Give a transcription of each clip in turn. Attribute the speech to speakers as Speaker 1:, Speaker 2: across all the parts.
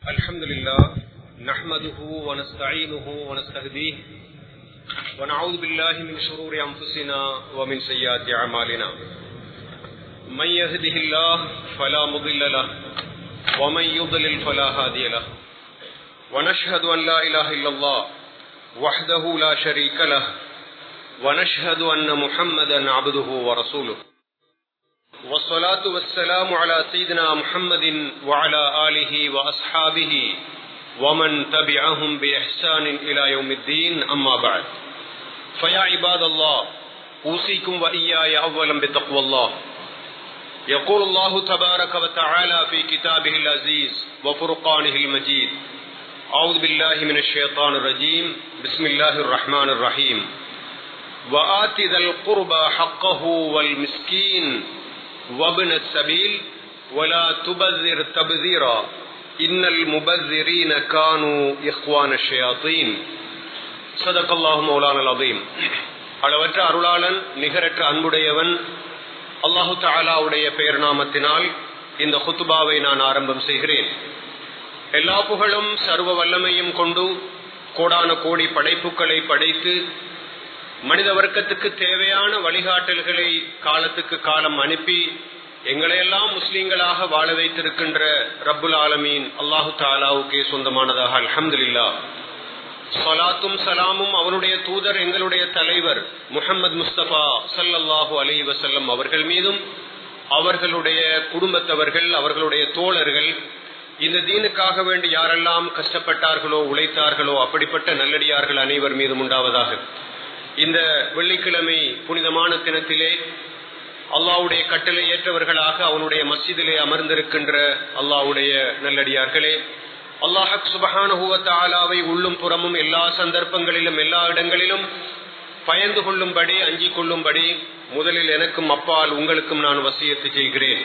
Speaker 1: الحمد لله نحمده ونستعينه ونستهديه ونعوذ بالله من شرور أنفسنا ومن سيئات أعمالنا من يهده الله فلا مضل له ومن يضلل فلا هادي له ونشهد أن لا إله إلا الله وحده لا شريك له ونشهد أن محمدا عبده ورسوله والصلاة والسلام على سيدنا محمد وعلى آله وأصحابه ومن تبعهم بإحسان إلى يوم الدين أما بعد فيا عباد الله أوصيكم وإياي أولا بتقوى الله يقول الله تبارك وتعالى في كتابه العزيز وفرقانه المجيد أعوذ بالله من الشيطان الرجيم بسم الله الرحمن الرحيم وآت ذا القربى حقه والمسكين وابن السبيل ولا تبذر تبذيرا إن المبذرين كانوا إخوان الشياطين صدق الله مولانا العظيم அளவற்ற அருளாளன் நிகரற்ற அன்புடையவன் அல்லாஹு தாலாவுடைய பெயர் நாமத்தினால் இந்த ஹுத்துபாவை நான் ஆரம்பம் செய்கிறேன் எல்லா புகழும் சர்வ வல்லமையும் கொண்டு கோடான கோடி படைப்புகளை படைத்து மனித வர்க்கத்துக்கு தேவையான வழிகாட்டல்களை காலத்துக்கு காலம் அனுப்பி எங்களையெல்லாம் முஸ்லீம்களாக வாழ வைத்திருக்கின்ற ரப்புல் ஆலமீன் அல்லாஹு தாலாவுக்கே சொந்தமானதாக அலமதுல்லா சலாத்தும் சலாமும் அவனுடைய தூதர் எங்களுடைய தலைவர் முகமது முஸ்தபா சல்லல்லாஹூ அலி வசல்லம் அவர்கள் மீதும் அவர்களுடைய குடும்பத்தவர்கள் அவர்களுடைய தோழர்கள் இந்த தீனுக்காக வேண்டி யாரெல்லாம் கஷ்டப்பட்டார்களோ உழைத்தார்களோ அப்படிப்பட்ட நல்லடியார்கள் அனைவர் மீதும் உண்டாவதாக இந்த வெள்ளிக்கிழமை புனிதமான தினத்திலே அல்லாவுடைய கட்டளை ஏற்றவர்களாக அவனுடைய மசிதிலே அமர்ந்திருக்கின்ற அல்லாவுடைய நல்லடியார்களே அல்லாஹக் சுபஹானுவத்தாலாவை உள்ளும் புறமும் எல்லா சந்தர்ப்பங்களிலும் எல்லா இடங்களிலும் பயந்து கொள்ளும்படி அஞ்சிக் கொள்ளும்படி முதலில் எனக்கும் அப்பால் உங்களுக்கும் நான் வசியத்து செய்கிறேன்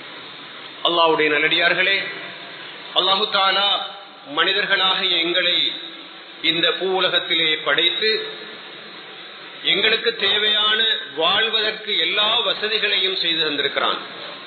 Speaker 1: அல்லாவுடைய நல்லடியார்களே அல்லாஹு தாலா மனிதர்களாக எங்களை இந்த பூ உலகத்திலே படைத்து எங்களுக்கு தேவையான வாழ்வதற்கு எல்லா வசதிகளையும் செய்து தந்திருக்கிறான்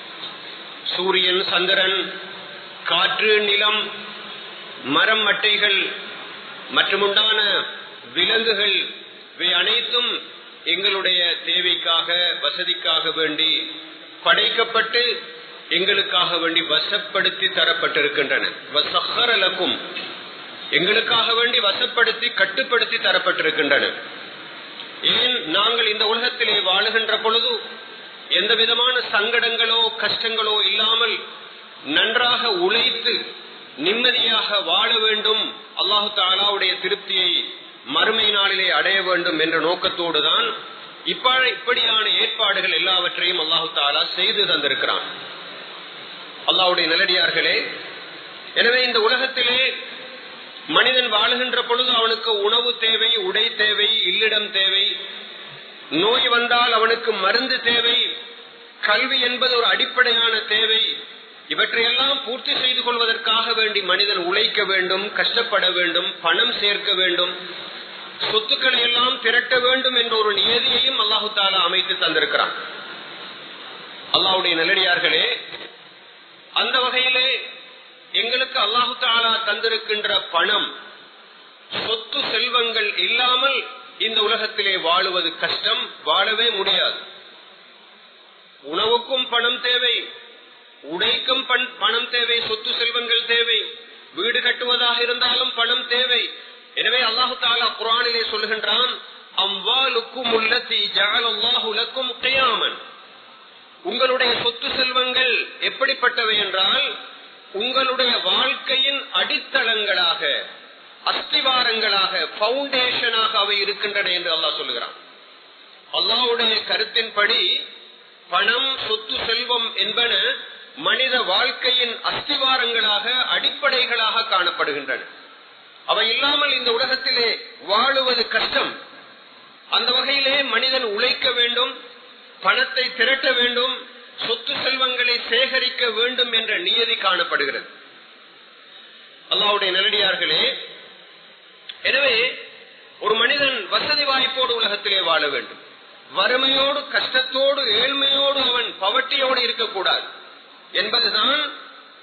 Speaker 1: சூரியன் சந்திரன் காற்று நிலம் மரம் மட்டைகள் மற்றுமுண்டான விலங்குகள் இவை அனைத்தும் எங்களுடைய தேவைக்காக வசதிக்காக வேண்டி படைக்கப்பட்டு எங்களுக்காக வேண்டி வசப்படுத்தி தரப்பட்டிருக்கின்றன வசஹரலக்கும் எங்களுக்காக வேண்டி வசப்படுத்தி கட்டுப்படுத்தி தரப்பட்டிருக்கின்றன ஏன் நாங்கள் இந்த உலகத்திலே வாழுகின்ற பொழுது எந்த விதமான சங்கடங்களோ கஷ்டங்களோ இல்லாமல் நன்றாக உழைத்து நிம்மதியாக வாழ வேண்டும் அல்லாஹு தாலாவுடைய திருப்தியை மறுமை நாளிலே அடைய வேண்டும் என்ற நோக்கத்தோடு தான் இப்படியான ஏற்பாடுகள் எல்லாவற்றையும் அல்லாஹு தாலா செய்து தந்திருக்கிறான் அல்லாவுடைய நல்லடியார்களே எனவே இந்த உலகத்திலே மனிதன் வாழுகின்ற பொழுது அவனுக்கு உணவு தேவை உடை தேவை இல்லிடம் தேவை நோய் வந்தால் அவனுக்கு மருந்து தேவை கல்வி என்பது ஒரு அடிப்படையான தேவை இவற்றையெல்லாம் பூர்த்தி செய்து கொள்வதற்காக வேண்டி மனிதன் உழைக்க வேண்டும் கஷ்டப்பட வேண்டும் பணம் சேர்க்க வேண்டும் சொத்துக்களை எல்லாம் திரட்ட வேண்டும் என்ற ஒரு நியதியையும் அல்லாஹு தாலா அமைத்து தந்திருக்கிறான் அல்லாவுடைய நல்லடியார்களே அந்த வகையிலே எங்களுக்கு அல்லாஹு தாலா தந்திருக்கின்ற பணம் சொத்து செல்வங்கள் இல்லாமல் இந்த உலகத்திலே வாழுவது கஷ்டம் வாழவே முடியாது உணவுக்கும் பணம் தேவை உடைக்கும் பணம் தேவை சொத்து செல்வங்கள் தேவை வீடு கட்டுவதாக இருந்தாலும் பணம் தேவை எனவே அல்லாஹு தாலா குரானிலே சொல்கின்றான் அம்வாலுக்கும் உள்ளத்தி ஜாலல்லாஹுலக்கும் கையாமன் உங்களுடைய சொத்து செல்வங்கள் எப்படிப்பட்டவை என்றால் உங்களுடைய வாழ்க்கையின் அடித்தளங்களாக அஸ்திவாரங்களாக பவுண்டேஷனாக அவை இருக்கின்றன என்று அல்லாஹ் சொல்லுகிறான் அல்லாவுடைய கருத்தின்படி பணம் சொத்து செல்வம் என்பன மனித வாழ்க்கையின் அஸ்திவாரங்களாக அடிப்படைகளாக காணப்படுகின்றன அவை இல்லாமல் இந்த உலகத்திலே வாழுவது கஷ்டம் அந்த வகையிலே மனிதன் உழைக்க வேண்டும் பணத்தை திரட்ட வேண்டும் சொத்து செல்வங்களை சேகரிக்க வேண்டும் என்ற நியதி காணப்படுகிறது அல்லாவுடைய நல்லடியார்களே எனவே ஒரு மனிதன் வசதி வாய்ப்போடு உலகத்திலே வாழ வேண்டும் வறுமையோடு கஷ்டத்தோடு ஏழ்மையோடு அவன் பவட்டியோடு இருக்கக்கூடாது என்பதுதான்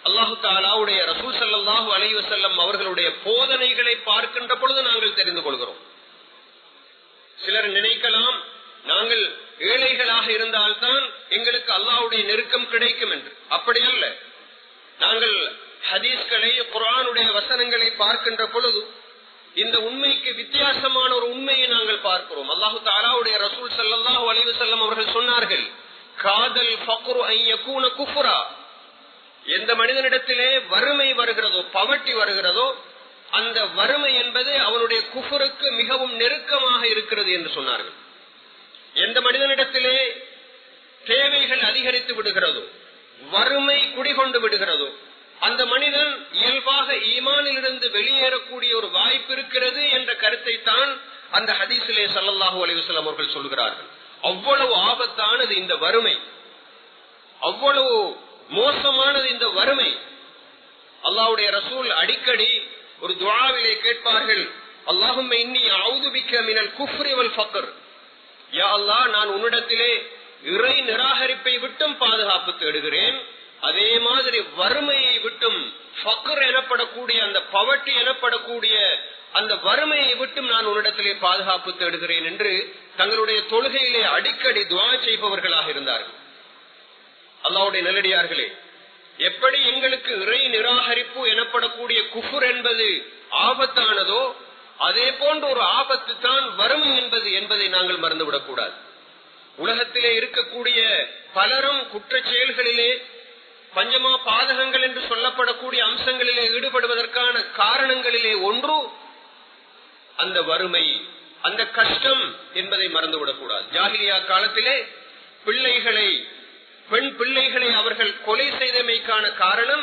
Speaker 1: அல்லாஹு தாலாவுடைய ரசூல் சல்லாஹூ அலைவசல்லம் அவர்களுடைய போதனைகளை பார்க்கின்ற பொழுது நாங்கள் தெரிந்து கொள்கிறோம் சிலர் நினைக்கலாம் நாங்கள் ஏழைகளாக இருந்தால்தான் எங்களுக்கு அல்லாவுடைய நெருக்கம் கிடைக்கும் என்று அப்படி அல்ல நாங்கள் ஹதீஸ்களை குரானுடைய வசனங்களை பார்க்கின்ற பொழுது இந்த உண்மைக்கு வித்தியாசமான ஒரு உண்மையை நாங்கள் பார்க்கிறோம் அல்லாஹு தாலாவுடைய ரசூல் சல்லாஹூ அலைவசல்லம் அவர்கள் சொன்னார்கள் காதல் ஃபக்ரு ஐயக்கூன குஃபுரா எந்த மனிதனிடத்திலே வறுமை வருகிறதோ பவட்டி வருகிறதோ அந்த வறுமை என்பது அவனுடைய குஃபுருக்கு மிகவும் நெருக்கமாக இருக்கிறது என்று சொன்னார்கள் எந்த மனிதனிடத்திலே தேவைகள் அதிகரித்து விடுகிறதோ வறுமை குடிகொண்டு விடுகிறதோ அந்த மனிதன் இயல்பாக ஈமானிலிருந்து வெளியேறக்கூடிய ஒரு வாய்ப்பு இருக்கிறது என்ற கருத்தை தான் அந்த ஹதீசிலே சல்லாஹூ அலிவசலம் அவர்கள் சொல்கிறார்கள் அவ்வளவு ஆபத்தானது இந்த வறுமை அவ்வளவு மோசமானது இந்த வறுமை அல்லாவுடைய ரசூல் அடிக்கடி ஒரு துவாவிலே கேட்பார்கள் அல்லாஹும் இன்னி அவுதுபிக்க மினல் குஃப்ரிவல் ஃபக்கர் யா அல்லா நான் உன்னிடத்திலே இறை நிராகரிப்பை விட்டும் பாதுகாப்பு தேடுகிறேன் அதே மாதிரி வறுமையை விட்டும் ஃபக்கர் எனப்படக்கூடிய அந்த பவட்டி எனப்படக்கூடிய அந்த வறுமையை விட்டும் நான் உன்னிடத்திலே பாதுகாப்பு தேடுகிறேன் என்று தங்களுடைய தொழுகையிலே அடிக்கடி துவா செய்பவர்களாக இருந்தார்கள் அல்லாவுடைய நல்லடியார்களே எப்படி எங்களுக்கு இறை நிராகரிப்பு எனப்படக்கூடிய குஃபுர் என்பது ஆபத்தானதோ அதே போன்ற ஒரு ஆபத்து தான் வறுமை என்பது என்பதை நாங்கள் மறந்துவிடக் கூடாது உலகத்திலே இருக்கக்கூடிய பலரும் குற்ற செயல்களிலே பஞ்சமா பாதகங்கள் என்று சொல்லப்படக்கூடிய அம்சங்களிலே ஈடுபடுவதற்கான காரணங்களிலே ஒன்று அந்த வறுமை அந்த கஷ்டம் என்பதை மறந்துவிடக் கூடாது ஜாகிலியா காலத்திலே பிள்ளைகளை பெண் பிள்ளைகளை அவர்கள் கொலை செய்தமைக்கான காரணம்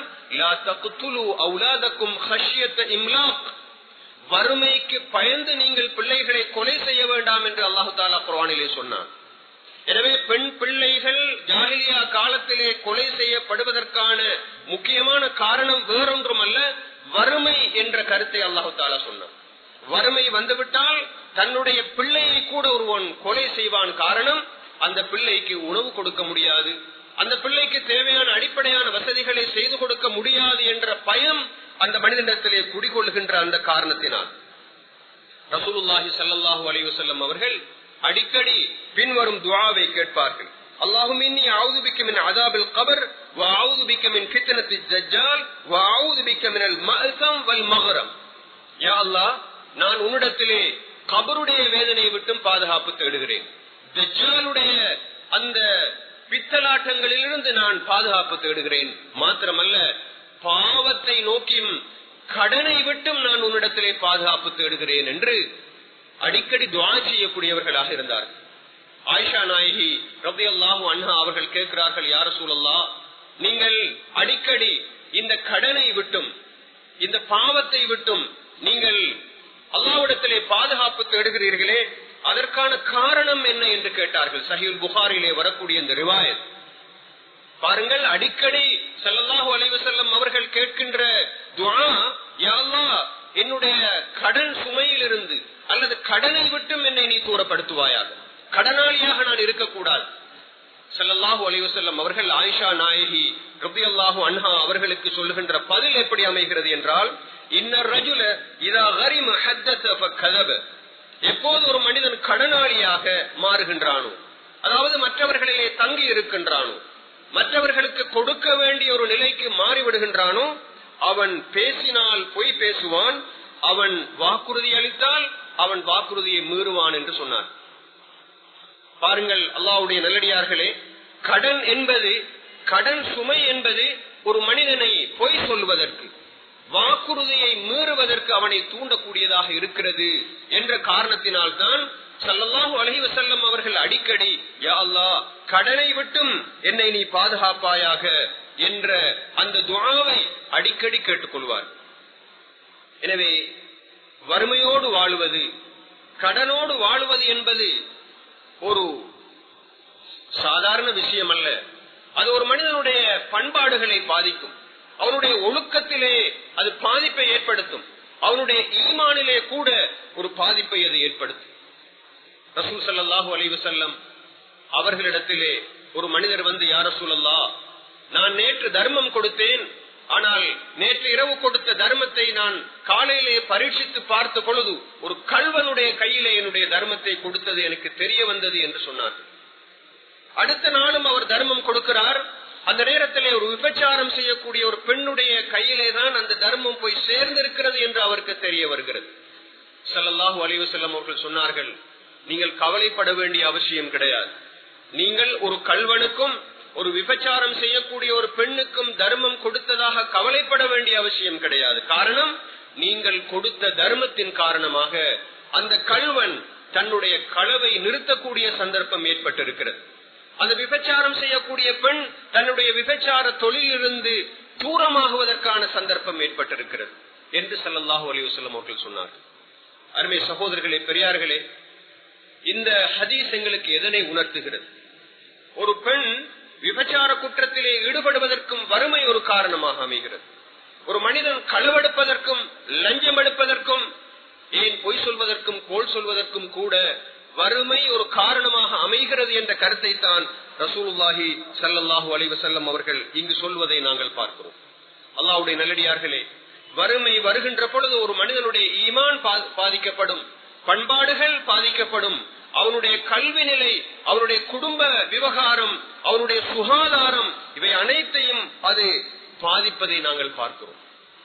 Speaker 1: வறுமைக்கு பயந்து நீங்கள் பிள்ளைகளை கொலை செய்ய வேண்டாம் என்று அல்லாஹு தாலா குரானிலே சொன்னான் எனவே பெண் பிள்ளைகள் ஜாகிலியா காலத்திலே கொலை செய்யப்படுவதற்கான முக்கியமான காரணம் வேறொன்றும் அல்ல வறுமை என்ற கருத்தை அல்லாஹு தாலா சொன்னான் வறுமை வந்துவிட்டால் தன்னுடைய பிள்ளையை கூட ஒருவன் கொலை செய்வான் காரணம் அந்த பிள்ளைக்கு உணவு கொடுக்க முடியாது அந்த பிள்ளைக்கு தேவையான அடிப்படையான வசதிகளை செய்து கொடுக்க முடியாது என்ற பயம் அந்த மனிதனிடத்திலே குடிகொள்கின்ற அந்த காரணத்தினால் ரசூலுல்லாஹி சல்லாஹூ அலைவசல்லம் அவர்கள் அடிக்கடி பின்வரும் துவாவை கேட்பார்கள் அல்லாஹும் இன்னி அவுது பிக்க மின் அதாபில் கபர் وأعوذ بك من فتنة الدجال وأعوذ بك من المأثم والمغرم يا الله நான் உன்னிடத்திலே கபருடைய வேதனையை விட்டும் பாதுகாப்பு தேடுகிறேன் தஜ்ஜாலுடைய அந்த பித்தலாட்டங்களிலிருந்து நான் பாதுகாப்பு தேடுகிறேன் மாத்திரமல்ல பாவத்தை நோக்கியும் கடனை விட்டும் நான் உன்னிடத்திலே பாதுகாப்பு தேடுகிறேன் என்று அடிக்கடி துவா செய்யக்கூடியவர்களாக இருந்தார்கள் ஆயிஷா நாயகி ரபி அல்லாஹூ அண்ணா அவர்கள் கேட்கிறார்கள் யார சூழல்லா நீங்கள் அடிக்கடி இந்த கடனை விட்டும் இந்த பாவத்தை விட்டும் நீங்கள் அல்லாவிடத்திலே பாதுகாப்பு தேடுகிறீர்களே அதற்கான காரணம் என்ன என்று கேட்டார்கள் சஹீல் புகாரிலே வரக்கூடிய இந்த ரிவாயத் பாருங்கள் அடிக்கடி சல்லல்லாஹு அலைவசல்லம் அவர்கள் கேட்கின்ற துவா யாழ்லா என்னுடைய கடன் சுமையிலிருந்து அல்லது கடனை விட்டும் என்னை நீ தூரப்படுத்துவாயாக கடனாளியாக நான் இருக்கக்கூடாது சல்லல்லாஹு அலைவசல்லம் அவர்கள் ஆயிஷா நாயகி ரபி அல்லாஹு அன்ஹா அவர்களுக்கு சொல்லுகின்ற பதில் எப்படி அமைகிறது என்றால் இன்னர் ரஜுல இதா கரிம கதப எப்போது ஒரு மனிதன் கடனாளியாக மாறுகின்றானோ அதாவது மற்றவர்களிலே தங்கி இருக்கின்றானோ மற்றவர்களுக்கு கொடுக்க வேண்டிய ஒரு நிலைக்கு மாறிவிடுகின்றானோ அவன் பேசினால் பொய் பேசுவான் அவன் வாக்குறுதி அளித்தால் அவன் வாக்குறுதியை மீறுவான் என்று சொன்னார் பாருங்கள் அல்லாவுடைய நல்லடியார்களே கடன் என்பது கடன் சுமை என்பது ஒரு மனிதனை பொய் சொல்வதற்கு வாக்குறுதியை மீறுவதற்கு அவனை தூண்டக்கூடியதாக இருக்கிறது என்ற காரணத்தினால் தான் சல்லல்லாஹு அலஹி வசல்லம் அவர்கள் அடிக்கடி யா அல்லா கடனை விட்டும் என்னை நீ பாதுகாப்பாயாக என்ற அந்த துவாவை அடிக்கடி கேட்டுக்கொள்வார் எனவே வறுமையோடு வாழுவது கடனோடு வாழுவது என்பது ஒரு சாதாரண விஷயம் அல்ல அது ஒரு மனிதனுடைய பண்பாடுகளை பாதிக்கும் அவனுடைய ஒழுக்கத்திலே அது பாதிப்பை ஏற்படுத்தும் அவனுடைய ஈமானிலே கூட ஒரு பாதிப்பை அது ஏற்படுத்தும் ரசூல் சல்லாஹூ அலைவசல்லம் அவர்களிடத்திலே ஒரு மனிதர் வந்து யார சூழல்லா நான் நேற்று தர்மம் கொடுத்தேன் ஆனால் நேற்று இரவு கொடுத்த தர்மத்தை நான் காலையிலே பரீட்சித்து பார்த்த பொழுது ஒரு கல்வனுடைய கையிலே என்னுடைய தர்மத்தை கொடுத்தது எனக்கு தெரிய வந்தது என்று சொன்னார் அடுத்த நாளும் அவர் தர்மம் கொடுக்கிறார் அந்த நேரத்திலே ஒரு விபச்சாரம் செய்யக்கூடிய ஒரு பெண்ணுடைய கையிலே தான் அந்த தர்மம் போய் சேர்ந்திருக்கிறது என்று அவருக்கு தெரிய வருகிறது சல்லல்லாஹு அலைவு செல்லம் அவர்கள் சொன்னார்கள் நீங்கள் கவலைப்பட வேண்டிய அவசியம் கிடையாது நீங்கள் ஒரு கல்வனுக்கும் ஒரு விபச்சாரம் செய்யக்கூடிய ஒரு பெண்ணுக்கும் தர்மம் கொடுத்ததாக கவலைப்பட வேண்டிய அவசியம் கிடையாது காரணம் நீங்கள் கொடுத்த தர்மத்தின் காரணமாக அந்த கல்வன் தன்னுடைய களவை நிறுத்தக்கூடிய சந்தர்ப்பம் ஏற்பட்டிருக்கிறது அந்த விபச்சாரம் செய்யக்கூடிய பெண் தன்னுடைய விபச்சார தொழிலிருந்து தூரமாகுவதற்கான சந்தர்ப்பம் ஏற்பட்டிருக்கிறது என்று சல்லல்லாஹு அலி வசல்லம் அவர்கள் சொன்னார்கள் அருமை சகோதரர்களே பெரியார்களே இந்த ஹதீஸ் எங்களுக்கு எதனை உணர்த்துகிறது ஒரு பெண் விபச்சார குற்றத்திலே ஈடுபடுவதற்கும் வறுமை ஒரு காரணமாக அமைகிறது ஒரு மனிதன் களவெடுப்பதற்கும் லஞ்சம் எடுப்பதற்கும் ஏன் பொய் சொல்வதற்கும் கோல் சொல்வதற்கும் கூட வறுமை ஒரு காரணமாக அமைகிறது என்ற கருத்தை தான் ரசூலுல்லாஹி சல்லாஹூ அலைவசல்லம் அவர்கள் இங்கு சொல்வதை நாங்கள் பார்க்கிறோம் அல்லாவுடைய நல்லடியார்களே வறுமை வருகின்ற பொழுது ஒரு மனிதனுடைய ஈமான் பாதிக்கப்படும் பண்பாடுகள் பாதிக்கப்படும் அவனுடைய கல்வி நிலை அவனுடைய குடும்ப விவகாரம் அவனுடைய சுகாதாரம் இவை அனைத்தையும் அது பாதிப்பதை நாங்கள் பார்க்கிறோம்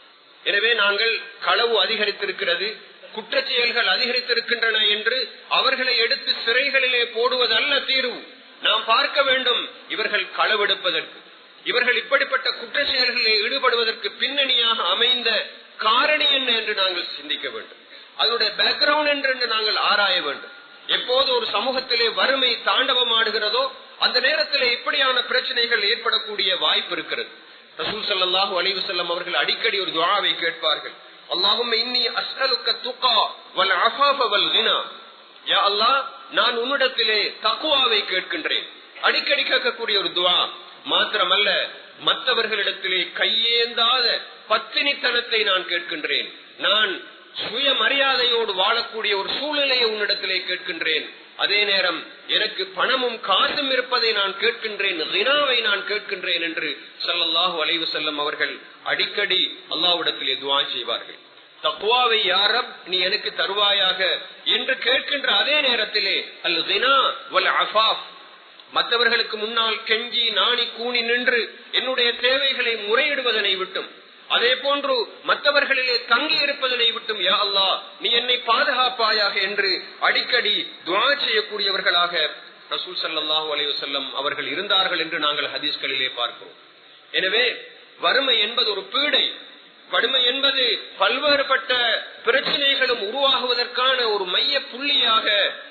Speaker 1: எனவே நாங்கள் களவு அதிகரித்திருக்கிறது குற்றச் செயல்கள் அதிகரித்திருக்கின்றன என்று அவர்களை எடுத்து சிறைகளிலே போடுவது அல்ல தீர்வு நாம் பார்க்க வேண்டும் இவர்கள் களவெடுப்பதற்கு இவர்கள் இப்படிப்பட்ட குற்ற செயல்களில் ஈடுபடுவதற்கு பின்னணியாக அமைந்த காரணி என்ன என்று நாங்கள் சிந்திக்க வேண்டும் அதனுடைய பேக்ரவுண்ட் என்று நாங்கள் ஆராய வேண்டும் எப்போது ஒரு சமூகத்திலே வறுமை தாண்டவமாடுகிறதோ அந்த நேரத்திலே இப்படியான பிரச்சனைகள் ஏற்படக்கூடிய வாய்ப்பு இருக்கிறது ரசூல் சல்லாஹூ அலிவு செல்லம் அவர்கள் அடிக்கடி ஒரு துவாவை கேட்பார்கள் அல்லாஹும் இன்னி அஸ்அலுக்க துகா வல் அஃபாஃப வல் கினா யா அல்லாஹ் நான் உன்னிடத்திலே தக்குவாவை கேட்கின்றேன் அடிக்கடி கேட்கக்கூடிய ஒரு துவா மாத்திரமல்ல மற்றவர்களிடத்திலே கையேந்தாத பத்தினித்தனத்தை நான் கேட்கின்றேன் நான் சுயமரியாதையோடு வாழக்கூடிய ஒரு சூழ்நிலையை உன்னிடத்திலே கேட்கின்றேன் அதே நேரம் எனக்கு பணமும் காசும் இருப்பதை நான் கேட்கின்றேன் ரினாவை நான் கேட்கின்றேன் என்று சல்லல்லாஹு அலைவு செல்லம் அவர்கள் அடிக்கடி அல்லாவிடத்திலே துவா செய்வார்கள் தக்குவாவை யாரப் நீ எனக்கு தருவாயாக என்று கேட்கின்ற அதே நேரத்திலே அல் ரினா வல் அஃபாஃப் மற்றவர்களுக்கு முன்னால் கெஞ்சி நாணி கூணி நின்று என்னுடைய தேவைகளை முறையிடுவதனை விட்டும் அதே போன்று மற்றவர்களிலே தங்கி இருப்பதனை விட்டும் யா அல்லா நீ என்னை பாதுகாப்பாயாக என்று அடிக்கடி துவா செய்யக்கூடியவர்களாக ரசூல் சல்லாஹூ அலையுசல்லம் அவர்கள் இருந்தார்கள் என்று நாங்கள் ஹதீஸ்களிலே பார்க்கிறோம் எனவே வறுமை என்பது ஒரு பீடை வறுமை என்பது பல்வேறுபட்ட பிரச்சனைகளும் உருவாகுவதற்கான ஒரு மைய புள்ளியாக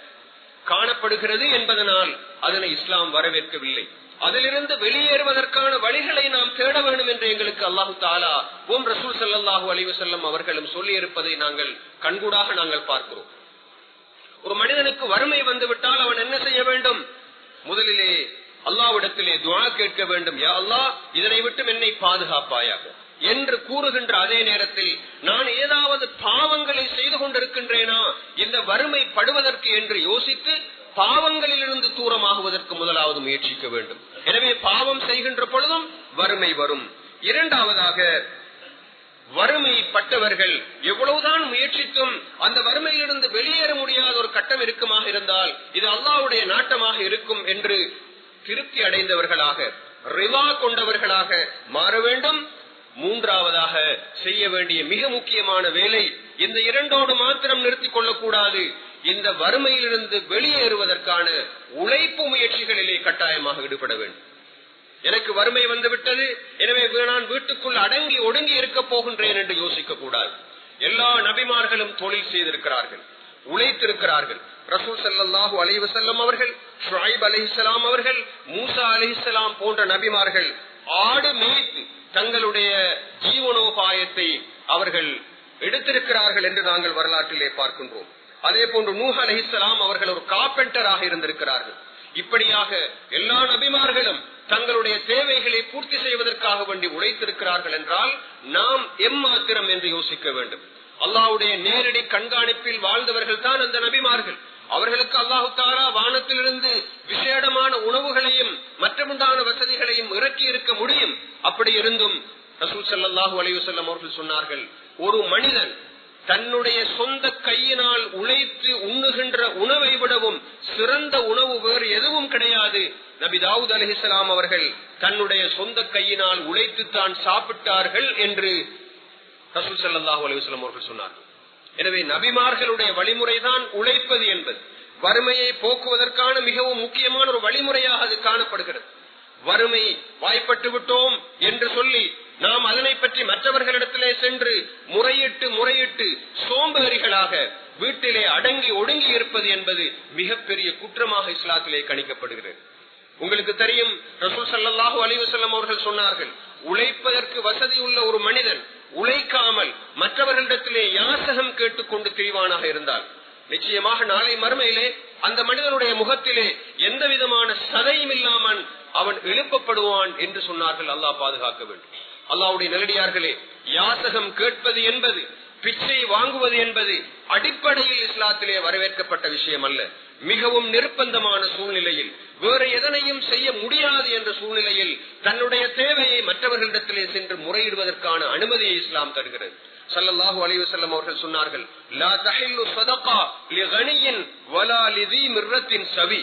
Speaker 1: காணப்படுகிறது என்பதனால் அதனை இஸ்லாம் வரவேற்கவில்லை அதிலிருந்து வெளியேறுவதற்கான வழிகளை நாம் தேட வேண்டும் என்று எங்களுக்கு அல்லாஹு தாலா ஓம் ரசூல் சல்லாஹூ அலிவசல்லம் அவர்களும் சொல்லி இருப்பதை நாங்கள் கண்கூடாக நாங்கள் பார்க்கிறோம் ஒரு மனிதனுக்கு வறுமை வந்துவிட்டால் அவன் என்ன செய்ய வேண்டும் முதலிலே அல்லாவிடத்திலே துவா கேட்க வேண்டும் யா அல்லாஹ் இதனை விட்டு என்னை பாதுகாப்பாயாக என்று கூறுகின்ற அதே நேரத்தில் நான் ஏதாவது பாவங்களை செய்து கொண்டிருக்கின்றேனா இந்த வறுமை படுவதற்கு என்று யோசித்து பாவங்களில் இருந்து தூரமாகுவதற்கு முதலாவது முயற்சிக்க வேண்டும் எனவே பாவம் செய்கின்ற பொழுதும் வறுமை வரும் இரண்டாவதாக வறுமைப்பட்டவர்கள் எவ்வளவுதான் முயற்சித்தும் அந்த வறுமையிலிருந்து வெளியேற முடியாத ஒரு கட்டம் இருக்குமாக இருந்தால் இது அல்லாவுடைய நாட்டமாக இருக்கும் என்று திருப்தி அடைந்தவர்களாக ரிவா கொண்டவர்களாக மாற வேண்டும் மூன்றாவதாக செய்ய வேண்டிய மிக முக்கியமான வேலை இந்த இரண்டோடு மாத்திரம் நிறுத்திக் கொள்ளக்கூடாது இந்த வறுமையிலிருந்து வெளியேறுவதற்கான உழைப்பு முயற்சிகளிலே கட்டாயமாக ஈடுபட வேண்டும் எனக்கு வறுமை வந்து விட்டது எனவே நான் வீட்டுக்குள் அடங்கி ஒடுங்கி இருக்க போகின்றேன் என்று யோசிக்க கூடாது எல்லா நபிமார்களும் தொழில் செய்திருக்கிறார்கள் உழைத்திருக்கிறார்கள் ரசூல் சல்லாஹூ அலைவசல்லம் அவர்கள் ஷுஐப் அலிஹலாம் அவர்கள் மூசா அலிஹலாம் போன்ற நபிமார்கள் ஆடு மேய்த்து தங்களுடைய ஜீவனோபாயத்தை அவர்கள் எடுத்திருக்கிறார்கள் என்று நாங்கள் வரலாற்றிலே பார்க்கின்றோம் அதே போன்று நூஹ் அலிஹலாம் அவர்கள் ஒரு கார்பெண்டராக இருந்திருக்கிறார்கள் இப்படியாக எல்லா நபிமார்களும் தங்களுடைய தேவைகளை பூர்த்தி செய்வதற்காக வேண்டி உழைத்திருக்கிறார்கள் என்றால் நாம் எம்மாத்திரம் என்று யோசிக்க வேண்டும் அல்லாவுடைய நேரடி கண்காணிப்பில் வாழ்ந்தவர்கள் தான் அந்த நபிமார்கள் அவர்களுக்கு அல்லாஹு தாரா வானத்திலிருந்து விசேடமான உணவுகளையும் மற்றமுண்டான வசதிகளையும் இறக்கி இருக்க முடியும் அப்படி இருந்தும் ரசூல் ஸல்லல்லாஹு அலைஹி வஸல்லம் அவர்கள் சொன்னார்கள் ஒரு மனிதன் தன்னுடைய சொந்த கையினால் உழைத்து உண்ணுகின்ற உணவை விடவும் சிறந்த உணவு வேறு எதுவும் கிடையாது நபி தாவூத் அலிஹிஸ்லாம் அவர்கள் தன்னுடைய சொந்த கையினால் உழைத்து தான் சாப்பிட்டார்கள் என்று ரசூல் ஸல்லல்லாஹு அலைஹி வஸல்லம் அவர்கள் சொன்னார்கள் எனவே நபிமார்களுடைய வழிமுறைதான் உழைப்பது என்பது வறுமையை போக்குவதற்கான மிகவும் முக்கியமான ஒரு வழிமுறையாக அது காணப்படுகிறது வறுமை வாய்ப்பட்டு விட்டோம் என்று சொல்லி நாம் அதனை பற்றி மற்றவர்களிடத்திலே சென்று முறையிட்டு முறையிட்டு சோம்பேறிகளாக வீட்டிலே அடங்கி ஒடுங்கி இருப்பது என்பது மிகப்பெரிய குற்றமாக இஸ்லாத்திலே கணிக்கப்படுகிறது உங்களுக்கு தெரியும் ரசூல் சல்லாஹூ அலிவசல்லம் அவர்கள் சொன்னார்கள் உழைப்பதற்கு வசதி உள்ள ஒரு மனிதன் உழைக்காமல் மற்றவர்களிடத்திலே யாசகம் கேட்டுக்கொண்டு திரிவானாக இருந்தால் நிச்சயமாக நாளை மறுமையிலே அந்த மனிதனுடைய முகத்திலே எந்த விதமான சதையும் இல்லாமல் அவன் எழுப்பப்படுவான் என்று சொன்னார்கள் அல்லாஹ் பாதுகாக்க வேண்டும் அல்லாவுடைய நெலடியார்களே யாசகம் கேட்பது என்பது பிச்சை வாங்குவது என்பது அடிப்படையில் இஸ்லாத்திலே வரவேற்கப்பட்ட விஷயம் அல்ல மிகவும் நிர்பந்தமான சூழ்நிலையில் வேறு எதனையும் செய்ய முடியாது என்ற சூழ்நிலையில் தன்னுடைய தேவையை மற்றவர்களிடத்திலே சென்று முறையிடுவதற்கான அனுமதியை இஸ்லாம் தருகிறது சல்லல்லாஹு அலைஹி வஸல்லம் அவர்கள் சொன்னார்கள் லா தஹில்லு ஸதகா லிகனியின் வலா லிதி மிர்ரத்தின் சவி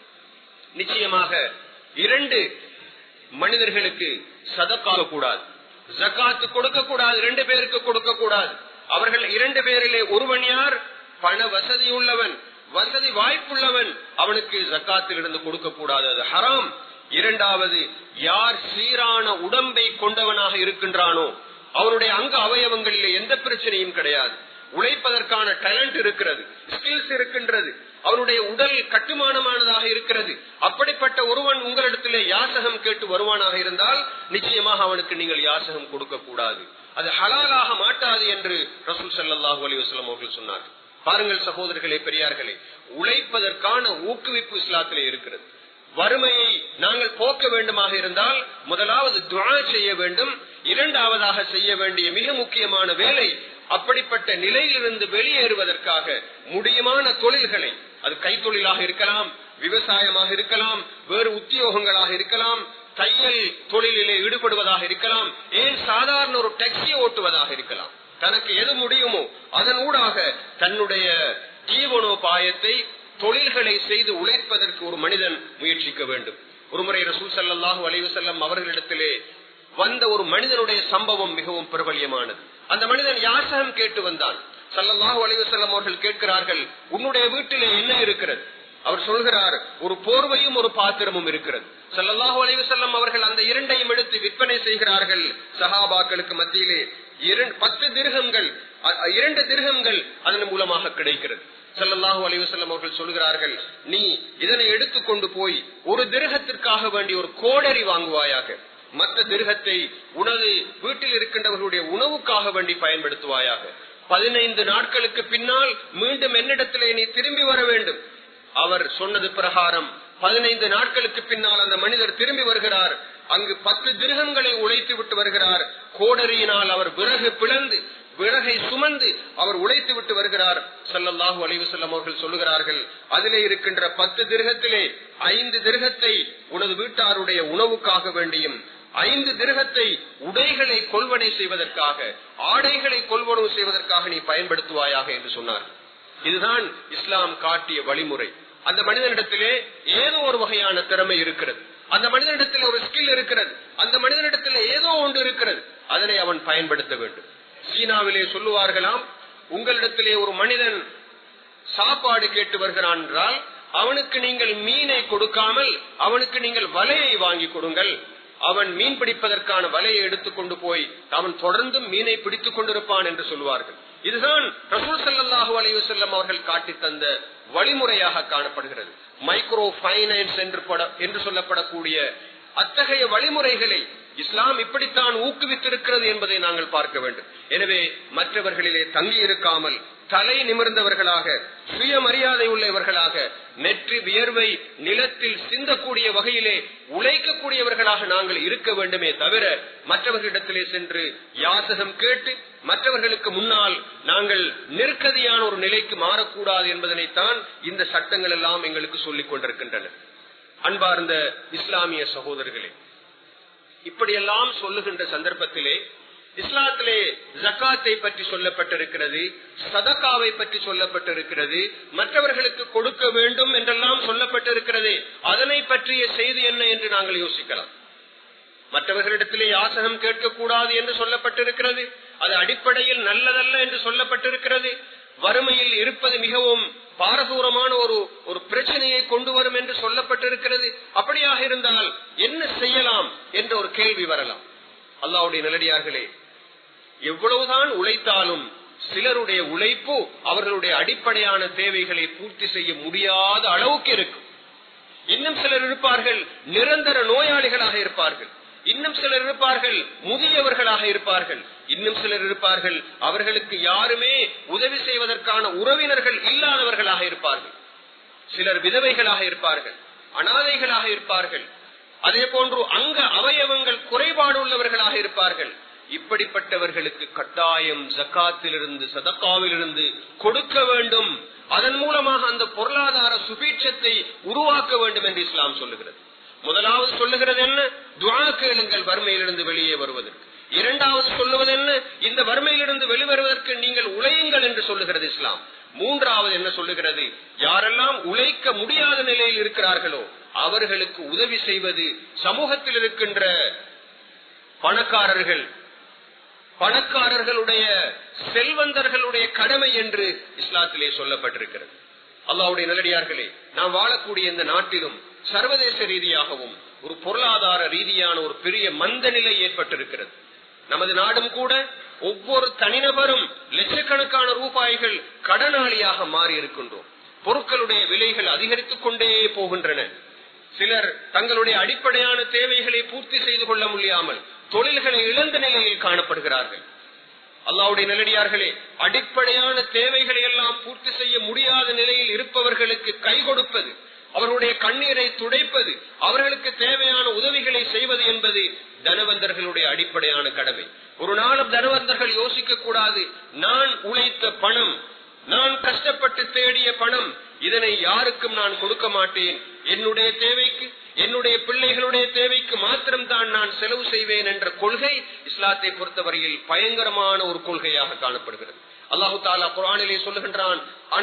Speaker 1: நிச்சயமாக இரண்டு மனிதர்களுக்கு சதக்காக கூடாது ஜக்காத்து கொடுக்க கூடாது இரண்டு பேருக்கு கொடுக்க கூடாது அவர்கள் இரண்டு பேரிலே ஒருவன் யார் பண வசதி உள்ளவன் வசதி வாய்ப்புள்ளவன் அவனுக்கு ஜக்காத்தில் இருந்து கொடுக்க கூடாது அது ஹராம் இரண்டாவது யார் சீரான உடம்பை கொண்டவனாக இருக்கின்றானோ அவருடைய அங்க அவயவங்களிலே எந்த பிரச்சனையும் கிடையாது உழைப்பதற்கான டேலண்ட் இருக்கிறது ஸ்கில்ஸ் இருக்கின்றது அவனுடைய உடல் கட்டுமானமானதாக இருக்கிறது அப்படிப்பட்ட ஒருவன் உங்களிடத்திலே யாசகம் கேட்டு வருவானாக இருந்தால் நிச்சயமாக அவனுக்கு நீங்கள் யாசகம் கொடுக்க கூடாது அது ஹலாலாக மாட்டாது என்று ரசூல் சல்லாஹூ அலி வஸ்லாம் அவர்கள் சொன்னார்கள் பாருங்கள் சகோதரர்களே பெரியார்களே உழைப்பதற்கான ஊக்குவிப்பு இஸ்லாத்திலே இருக்கிறது வறுமையை நாங்கள் போக்க வேண்டுமாக இருந்தால் முதலாவது துவா செய்ய வேண்டும் இரண்டாவதாக செய்ய வேண்டிய மிக முக்கியமான வேலை அப்படிப்பட்ட நிலையிலிருந்து வெளியேறுவதற்காக முடியுமான தொழில்களை அது கைத்தொழிலாக இருக்கலாம் விவசாயமாக இருக்கலாம் வேறு உத்தியோகங்களாக இருக்கலாம் தையல் தொழிலிலே ஈடுபடுவதாக இருக்கலாம் ஏன் சாதாரண ஒரு டாக்ஸியை ஓட்டுவதாக இருக்கலாம் தனக்கு எது முடியுமோ அதன் ஊடாக தன்னுடைய ஜீவனோபாயத்தை தொழில்களை செய்து உழைப்பதற்கு ஒரு மனிதன் முயற்சிக்க வேண்டும் ஒருமுறை ரசூல் சல்லாஹூ அலைவசல்லம் அவர்களிடத்திலே வந்த ஒரு மனிதனுடைய சம்பவம் மிகவும் பிரபல்யமானது அந்த மனிதன் யாசகம் கேட்டு வந்தான் சல்லல்லாஹு அலைவசல்லம் அவர்கள் கேட்கிறார்கள் உன்னுடைய வீட்டிலே என்ன இருக்கிறது அவர் சொல்கிறார் ஒரு போர்வையும் ஒரு பாத்திரமும் இருக்கிறது சல்லல்லாஹு அலைவசல்லம் அவர்கள் அந்த இரண்டையும் எடுத்து விற்பனை செய்கிறார்கள் சஹாபாக்களுக்கு மத்தியிலே பத்து திருகங்கள் இரண்டு திருகங்கள் அதன் மூலமாக கிடைக்கிறது சல்லல்லாஹு அலைவசல்லம் அவர்கள் சொல்கிறார்கள் நீ இதனை எடுத்துக்கொண்டு போய் ஒரு திருகத்திற்காக வேண்டி ஒரு கோடரி வாங்குவாயாக மற்ற திருகத்தை உனது வீட்டில் இருக்கின்றவர்களுடைய உணவுக்காக வேண்டி பயன்படுத்துவாயாக பதினைந்து நாட்களுக்கு பின்னால் மீண்டும் என்னிடத்திலே நீ திரும்பி வர வேண்டும் அவர் சொன்னது பிரகாரம் பதினைந்து நாட்களுக்கு பின்னால் அந்த மனிதர் திரும்பி வருகிறார் அங்கு பத்து திருகங்களை உழைத்து விட்டு வருகிறார் கோடரியினால் அவர் விறகு பிளந்து விறகை சுமந்து அவர் உழைத்து விட்டு வருகிறார் சல்லல்லாஹு அலைவசல்லம் அவர்கள் சொல்லுகிறார்கள் அதிலே இருக்கின்ற பத்து திருகத்திலே ஐந்து திருகத்தை உனது வீட்டாருடைய உணவுக்காக வேண்டியும் ஐந்து திருகத்தை உடைகளை கொள்வனை செய்வதற்காக ஆடைகளை கொள்வனவு செய்வதற்காக நீ பயன்படுத்துவாயாக என்று சொன்னார் இதுதான் இஸ்லாம் காட்டிய வழிமுறை அந்த மனிதனிடத்திலே ஏதோ ஒரு வகையான திறமை இருக்கிறது அந்த மனிதனிடத்தில் ஒரு ஸ்கில் இருக்கிறது அந்த மனிதனிடத்தில் ஏதோ ஒன்று இருக்கிறது அதனை அவன் பயன்படுத்த வேண்டும் சீனாவிலே சொல்லுவார்களாம் உங்களிடத்திலே ஒரு மனிதன் சாப்பாடு கேட்டு வருகிறான் என்றால் அவனுக்கு நீங்கள் மீனை கொடுக்காமல் அவனுக்கு நீங்கள் வலையை வாங்கி கொடுங்கள் அவன் மீன் பிடிப்பதற்கான வலையை எடுத்துக்கொண்டு போய் அவன் தொடர்ந்து மீனை பிடித்துக் கொண்டிருப்பான் என்று சொல்லுவார்கள் இதுதான் ரசூல் சல்லாஹூ அலைவு செல்லம் அவர்கள் காட்டி தந்த வழிமுறையாக காணப்படுகிறது மைக்ரோ பைனான்ஸ் என்று என்று சொல்லப்படக்கூடிய அத்தகைய வழிமுறைகளை இஸ்லாம் இப்படித்தான் ஊக்குவித்திருக்கிறது என்பதை நாங்கள் பார்க்க வேண்டும் எனவே மற்றவர்களிலே தங்கி இருக்காமல் தலை நிமிர்ந்தவர்களாக சுயமரியாதை உள்ளவர்களாக நெற்றி வியர்வை நிலத்தில் சிந்தக்கூடிய வகையிலே உழைக்கக்கூடியவர்களாக நாங்கள் இருக்க வேண்டுமே தவிர மற்றவர்களிடத்திலே சென்று யாசகம் கேட்டு மற்றவர்களுக்கு முன்னால் நாங்கள் நெருக்கதியான ஒரு நிலைக்கு மாறக்கூடாது என்பதனைத்தான் இந்த சட்டங்கள் எல்லாம் எங்களுக்கு சொல்லிக் கொண்டிருக்கின்றன அன்பார்ந்த இஸ்லாமிய சகோதரர்களே இப்படியெல்லாம் சொல்லுகின்ற சந்தர்ப்பத்திலே இஸ்லாத்திலே ஜக்காத்தை பற்றி சொல்லப்பட்டிருக்கிறது சதக்காவை பற்றி சொல்லப்பட்டிருக்கிறது மற்றவர்களுக்கு கொடுக்க வேண்டும் என்றெல்லாம் சொல்லப்பட்டிருக்கிறது அதனை பற்றிய செய்தி என்ன என்று நாங்கள் யோசிக்கலாம் மற்றவர்களிடத்திலே யாசகம் கேட்கக்கூடாது என்று சொல்லப்பட்டிருக்கிறது அது அடிப்படையில் நல்லதல்ல என்று சொல்லப்பட்டிருக்கிறது வறுமையில் இருப்பது மிகவும் பாரதூரமான ஒரு ஒரு பிரச்சனையை கொண்டு வரும் என்று சொல்லப்பட்டிருக்கிறது அப்படியாக இருந்தால் என்ன செய்யலாம் என்ற ஒரு கேள்வி வரலாம் அல்லாவுடைய நிலடியார்களே எவ்வளவுதான் உழைத்தாலும் சிலருடைய உழைப்பு அவர்களுடைய அடிப்படையான தேவைகளை பூர்த்தி செய்ய முடியாத அளவுக்கு இருக்கும் இன்னும் சிலர் இருப்பார்கள் நிரந்தர நோயாளிகளாக இருப்பார்கள் இன்னும் சிலர் இருப்பார்கள் முதியவர்களாக இருப்பார்கள் இன்னும் சிலர் இருப்பார்கள் அவர்களுக்கு யாருமே உதவி செய்வதற்கான உறவினர்கள் இல்லாதவர்களாக இருப்பார்கள் சிலர் விதவைகளாக இருப்பார்கள் அனாதைகளாக இருப்பார்கள் அதே போன்று அங்க அவயவங்கள் குறைபாடு உள்ளவர்களாக இருப்பார்கள் இப்படிப்பட்டவர்களுக்கு கட்டாயம் ஜக்காத்திலிருந்து சதக்காவிலிருந்து கொடுக்க வேண்டும் அதன் மூலமாக அந்த பொருளாதார சுபீட்சத்தை உருவாக்க வேண்டும் என்று இஸ்லாம் சொல்லுகிறது முதலாவது சொல்லுகிறது என்ன துவா கேளுங்கள் வறுமையிலிருந்து வெளியே வருவதற்கு இரண்டாவது சொல்லுவது என்ன இந்த வறுமையிலிருந்து வெளிவருவதற்கு நீங்கள் உழையுங்கள் என்று சொல்லுகிறது இஸ்லாம் மூன்றாவது என்ன சொல்லுகிறது யாரெல்லாம் உழைக்க முடியாத நிலையில் இருக்கிறார்களோ அவர்களுக்கு உதவி செய்வது சமூகத்தில் இருக்கின்ற பணக்காரர்கள் பணக்காரர்களுடைய செல்வந்தர்களுடைய கடமை என்று இஸ்லாத்திலே சொல்லப்பட்டிருக்கிறது அல்லாவுடைய நல்லடியார்களே நாம் வாழக்கூடிய இந்த நாட்டிலும் சர்வதேச ரீதியாகவும் ஒரு பொருளாதார ரீதியான ஒரு பெரிய மந்த நிலை ஏற்பட்டிருக்கிறது நமது நாடும் கூட ஒவ்வொரு தனிநபரும் லட்சக்கணக்கான ரூபாய்கள் கடனாளியாக மாறி இருக்கின்றோம் பொருட்களுடைய விலைகள் அதிகரித்துக் கொண்டே போகின்றன சிலர் தங்களுடைய அடிப்படையான தேவைகளை பூர்த்தி செய்து கொள்ள முடியாமல் தொழில்களை இழந்த நிலையில் காணப்படுகிறார்கள் அல்லாவுடைய நிலடியார்களே அடிப்படையான தேவைகளை எல்லாம் பூர்த்தி செய்ய முடியாத நிலையில் இருப்பவர்களுக்கு கை கொடுப்பது அவர்களுடைய கண்ணீரை துடைப்பது அவர்களுக்கு தேவையான உதவிகளை செய்வது என்பது தனவந்தர்களுடைய அடிப்படையான கடமை ஒரு நாளும் தனவந்தர்கள் யோசிக்க கூடாது நான் உழைத்த பணம் நான் கஷ்டப்பட்டு தேடிய பணம் இதனை யாருக்கும் நான் கொடுக்க மாட்டேன் என்னுடைய தேவைக்கு என்னுடைய பிள்ளைகளுடைய தேவைக்கு மாத்திரம் தான் நான் செலவு செய்வேன் என்ற கொள்கை இஸ்லாத்தை பொறுத்தவரையில் பயங்கரமான ஒரு கொள்கையாக காணப்படுகிறது அல்லாஹு தாலா குரானிலே சொல்லுகின்றான்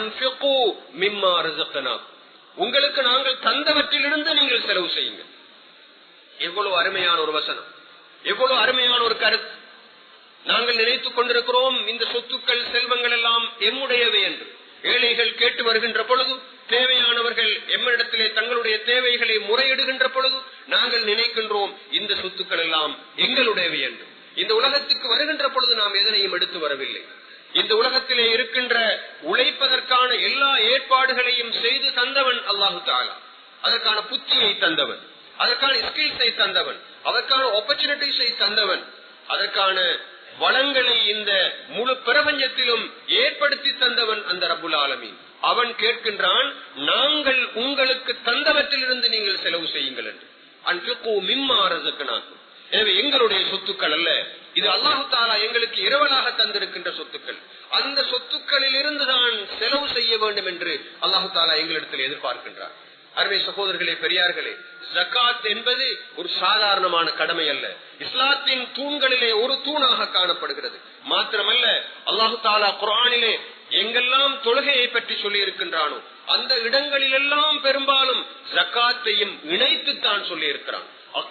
Speaker 1: உங்களுக்கு நாங்கள் தந்தவற்றிலிருந்து நீங்கள் செலவு செய்யுங்கள் எவ்வளவு அருமையான ஒரு வசனம் எவ்வளவு அருமையான ஒரு கருத்து நாங்கள் நினைத்துக் கொண்டிருக்கிறோம் இந்த சொத்துக்கள் செல்வங்கள் எல்லாம் எம்முடையவை என்று ஏழைகள் கேட்டு வருகின்ற பொழுது தேவையானவர்கள் எம்மிடத்திலே தங்களுடைய தேவைகளை முறையிடுகின்ற பொழுது நாங்கள் நினைக்கின்றோம் இந்த சொத்துக்கள் எல்லாம் எங்களுடையவை என்று இந்த உலகத்துக்கு வருகின்ற பொழுது நாம் எதனையும் எடுத்து வரவில்லை இந்த உலகத்திலே இருக்கின்ற உழைப்பதற்கான எல்லா ஏற்பாடுகளையும் செய்து தந்தவன் அல்லாஹு தாலா அதற்கான புத்தியை தந்தவன் அதற்கான ஸ்கில்ஸை தந்தவன் அதற்கான ஆப்பர்ச்சுனிட்டிஸை தந்தவன் அதற்கான வளங்களை இந்த முழு பிரபஞ்சத்திலும் ஏற்படுத்தி தந்தவன் அந்த ரபுல் ஆலமீன் அவன் கேட்கின்றான் நாங்கள் உங்களுக்கு தந்தவற்றிலிருந்து நீங்கள் செலவு செய்யுங்கள் என்று அன்றைக்கு மிம்மாறதுக்கு எனவே எங்களுடைய சொத்துக்கள் அல்ல இது அல்லாஹு தாலா எங்களுக்கு இரவலாக தந்திருக்கின்ற சொத்துக்கள் அந்த சொத்துக்களில் இருந்துதான் செலவு செய்ய வேண்டும் என்று அல்லாஹு தாலா எங்களிடத்தில் எதிர்பார்க்கின்றார் அருமை சகோதரர்களே பெரியார்களே ஜக்காத் என்பது ஒரு சாதாரணமான கடமை அல்ல இஸ்லாத்தின் தூண்களிலே ஒரு தூணாக காணப்படுகிறது மாத்திரமல்ல அல்லாஹு தாலா குரானிலே எங்கெல்லாம் தொழுகையை பற்றி சொல்லி இருக்கின்றானோ அந்த இடங்களிலெல்லாம் பெரும்பாலும் ஜக்காத்தையும் இணைத்து தான் சொல்லி இருக்கிறான்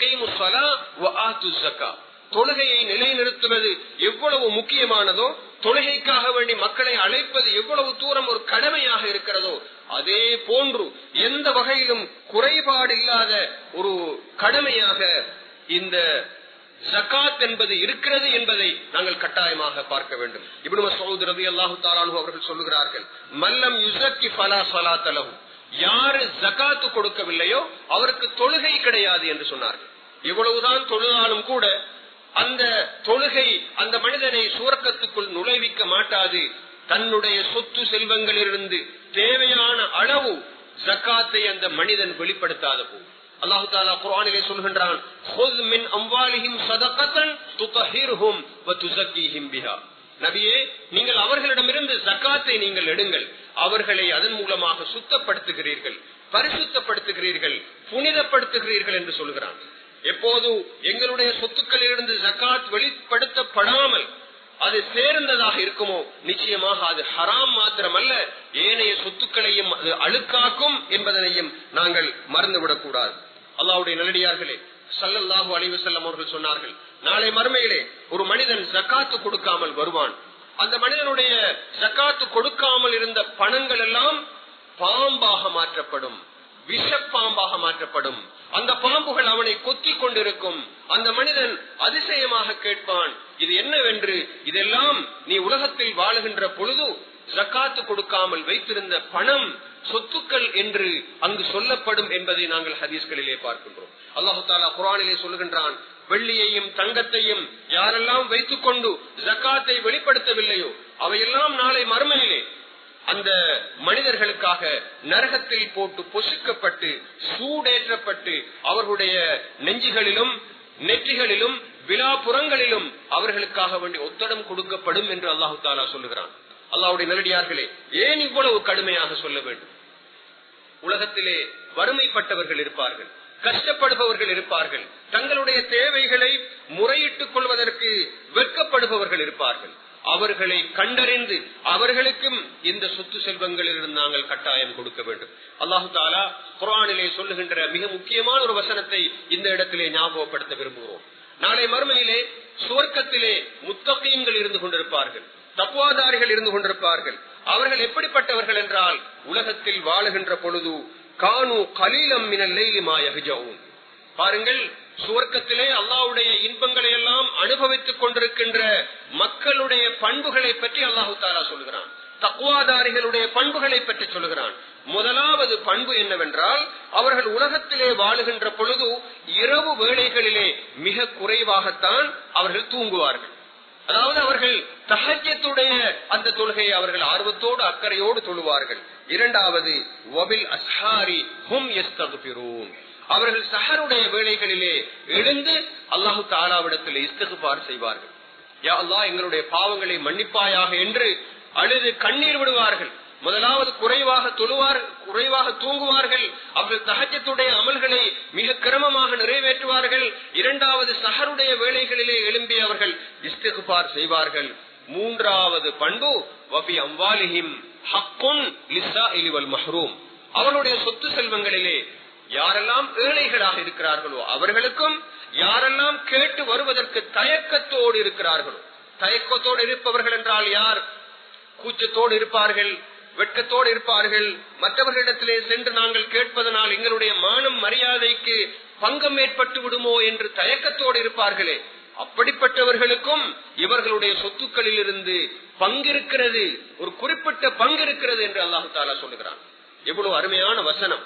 Speaker 1: தொழுகையை நிலைநிறுத்துவது எவ்வளவு முக்கியமானதோ தொழுகைக்காக வேண்டி மக்களை அழைப்பது எவ்வளவு தூரம் ஒரு கடமையாக இருக்கிறதோ அதே போன்று எந்த வகையிலும் குறைபாடு இல்லாத ஒரு கடமையாக இந்த ஜக்காத் என்பது இருக்கிறது என்பதை நாங்கள் கட்டாயமாக பார்க்க வேண்டும் இப்படி மசூத் ரவி அல்லாஹு தாலானு அவர்கள் சொல்லுகிறார்கள் மல்லம் யுசக்கி பலா சலா தலவு யாரு ஜக்காத்து கொடுக்கவில்லையோ அவருக்கு தொழுகை கிடையாது என்று சொன்னார்கள் இவ்வளவுதான் தொழுதாலும் கூட அந்த தொழுகை அந்த மனிதனை சுவர்க்கத்துக்குள் நுழைவிக்க மாட்டாது தன்னுடைய சொத்து செல்வங்களிலிருந்து தேவையான அளவு ஜக்காத்தை அந்த மனிதன் வெளிப்படுத்தாத போது அல்லாஹு தாலா குரானிலே சொல்கின்றான் நபியே நீங்கள் அவர்களிடமிருந்து ஜக்காத்தை நீங்கள் எடுங்கள் அவர்களை அதன் மூலமாக சுத்தப்படுத்துகிறீர்கள் பரிசுத்தப்படுத்துகிறீர்கள் புனிதப்படுத்துகிறீர்கள் என்று சொல்கிறான் எப்போது எங்களுடைய சொத்துக்களிலிருந்து ஜக்காத் வெளிப்படுத்தப்படாமல் அது சேர்ந்ததாக இருக்குமோ நிச்சயமாக அது ஹராம் மாத்திரமல்ல ஏனைய சொத்துக்களையும் அது அழுக்காக்கும் என்பதனையும் நாங்கள் மறந்துவிடக் கூடாது அல்லாவுடைய நல்லடியார்களே சல்லல்லாஹு அலைவு செல்லம் அவர்கள் சொன்னார்கள் நாளை மறுமையிலே ஒரு மனிதன் ஜக்காத்து கொடுக்காமல் வருவான் அந்த மனிதனுடைய ஜக்காத்து கொடுக்காமல் இருந்த பணங்கள் எல்லாம் பாம்பாக மாற்றப்படும் விஷப்பாம்பாக மாற்றப்படும் அந்த பாம்புகள் அவனை கொத்தி கொண்டிருக்கும் அந்த மனிதன் அதிசயமாக கேட்பான் இது என்னவென்று இதெல்லாம் நீ உலகத்தில் வாழுகின்ற பொழுது ஜக்காத்து கொடுக்காமல் வைத்திருந்த பணம் சொத்துக்கள் என்று அங்கு சொல்லப்படும் என்பதை நாங்கள் ஹதீஸ்களிலே பார்க்கின்றோம் அல்லாஹு தாலா குரானிலே சொல்லுகின்றான் வெள்ளியையும் தங்கத்தையும் யாரெல்லாம் வைத்துக் கொண்டு ஜக்காத்தை வெளிப்படுத்தவில்லையோ அவையெல்லாம் நாளை மறுமையிலே அந்த மனிதர்களுக்காக நரகத்தில் போட்டு பொசுக்கப்பட்டு சூடேற்றப்பட்டு அவர்களுடைய நெஞ்சுகளிலும் நெற்றிகளிலும் விழாப்புறங்களிலும் அவர்களுக்காக வேண்டி ஒத்தடம் கொடுக்கப்படும் என்று அல்லாஹு தாலா சொல்லுகிறான் அல்லாவுடைய நல்லடியார்களே ஏன் இவ்வளவு கடுமையாக சொல்ல வேண்டும் உலகத்திலே வறுமைப்பட்டவர்கள் இருப்பார்கள் கஷ்டப்படுபவர்கள் இருப்பார்கள் தங்களுடைய தேவைகளை முறையிட்டுக் கொள்வதற்கு வெட்கப்படுபவர்கள் இருப்பார்கள் அவர்களை கண்டறிந்து அவர்களுக்கும் இந்த சொத்து செல்வங்களிலிருந்து நாங்கள் கட்டாயம் கொடுக்க வேண்டும் அல்லாஹு தாலா குரானிலே சொல்லுகின்ற மிக முக்கியமான ஒரு வசனத்தை இந்த இடத்திலே ஞாபகப்படுத்த விரும்புகிறோம் நாளை மறுமையிலே சுவர்க்கத்திலே முத்தகையங்கள் இருந்து கொண்டிருப்பார்கள் தப்புவாதாரிகள் இருந்து கொண்டிருப்பார்கள் அவர்கள் எப்படிப்பட்டவர்கள் என்றால் உலகத்தில் வாழுகின்ற பொழுது கானு கலீலம் மினல்லைலிமாயகும் பாருங்கள் சுவர்க்கத்திலே அல்லாவுடைய இன்பங்களை எல்லாம் அனுபவித்துக் கொண்டிருக்கின்ற மக்களுடைய பண்புகளை பற்றி அல்லாஹு தாலா சொல்கிறான் தக்குவாதாரிகளுடைய பண்புகளை பற்றி சொல்கிறான் முதலாவது பண்பு என்னவென்றால் அவர்கள் உலகத்திலே வாழுகின்ற பொழுது இரவு வேளைகளிலே மிக குறைவாகத்தான் அவர்கள் தூங்குவார்கள் அதாவது அவர்கள் தகஜத்துடைய அந்த தொழுகையை அவர்கள் ஆர்வத்தோடு அக்கறையோடு தொழுவார்கள் இரண்டாவது வபில் அஸ்ஹாரி ஹும் எஸ்தகுபிரூன் அவர்கள் சஹருடைய வேளைகளிலே எழுந்து அல்லாஹு தாலாவிடத்தில் இஸ்தகுபார் செய்வார்கள் யா அல்லாஹ் எங்களுடைய பாவங்களை மன்னிப்பாயாக என்று அழுது கண்ணீர் விடுவார்கள் முதலாவது குறைவாக தொழுவார் குறைவாக தூங்குவார்கள் அவர்கள் தகஜத்துடைய அமல்களை மிக கிரமமாக நிறைவேற்றுவார்கள் இரண்டாவது சஹருடைய வேலைகளிலே எழும்பி அவர்கள் இஸ்திகுபார் செய்வார்கள் மூன்றாவது பண்பு வபி அம்வாலிஹிம் ஹக்குன் லிசா இலிவல் மஹ்ரூம் அவர்களுடைய சொத்து செல்வங்களிலே யாரெல்லாம் ஏழைகளாக இருக்கிறார்களோ அவர்களுக்கும் யாரெல்லாம் கேட்டு வருவதற்கு தயக்கத்தோடு இருக்கிறார்களோ தயக்கத்தோடு இருப்பவர்கள் என்றால் யார் கூச்சத்தோடு இருப்பார்கள் வெட்கத்தோடு இருப்பார்கள் மற்றவர்களிடத்திலே சென்று நாங்கள் கேட்பதனால் எங்களுடைய மானம் மரியாதைக்கு பங்கம் ஏற்பட்டு விடுமோ என்று தயக்கத்தோடு இருப்பார்களே அப்படிப்பட்டவர்களுக்கும் இவர்களுடைய சொத்துக்களில் இருந்து பங்கிருக்கிறது ஒரு குறிப்பிட்ட பங்கு இருக்கிறது என்று அல்லாஹு தாலா சொல்லுகிறான் எவ்வளவு அருமையான வசனம்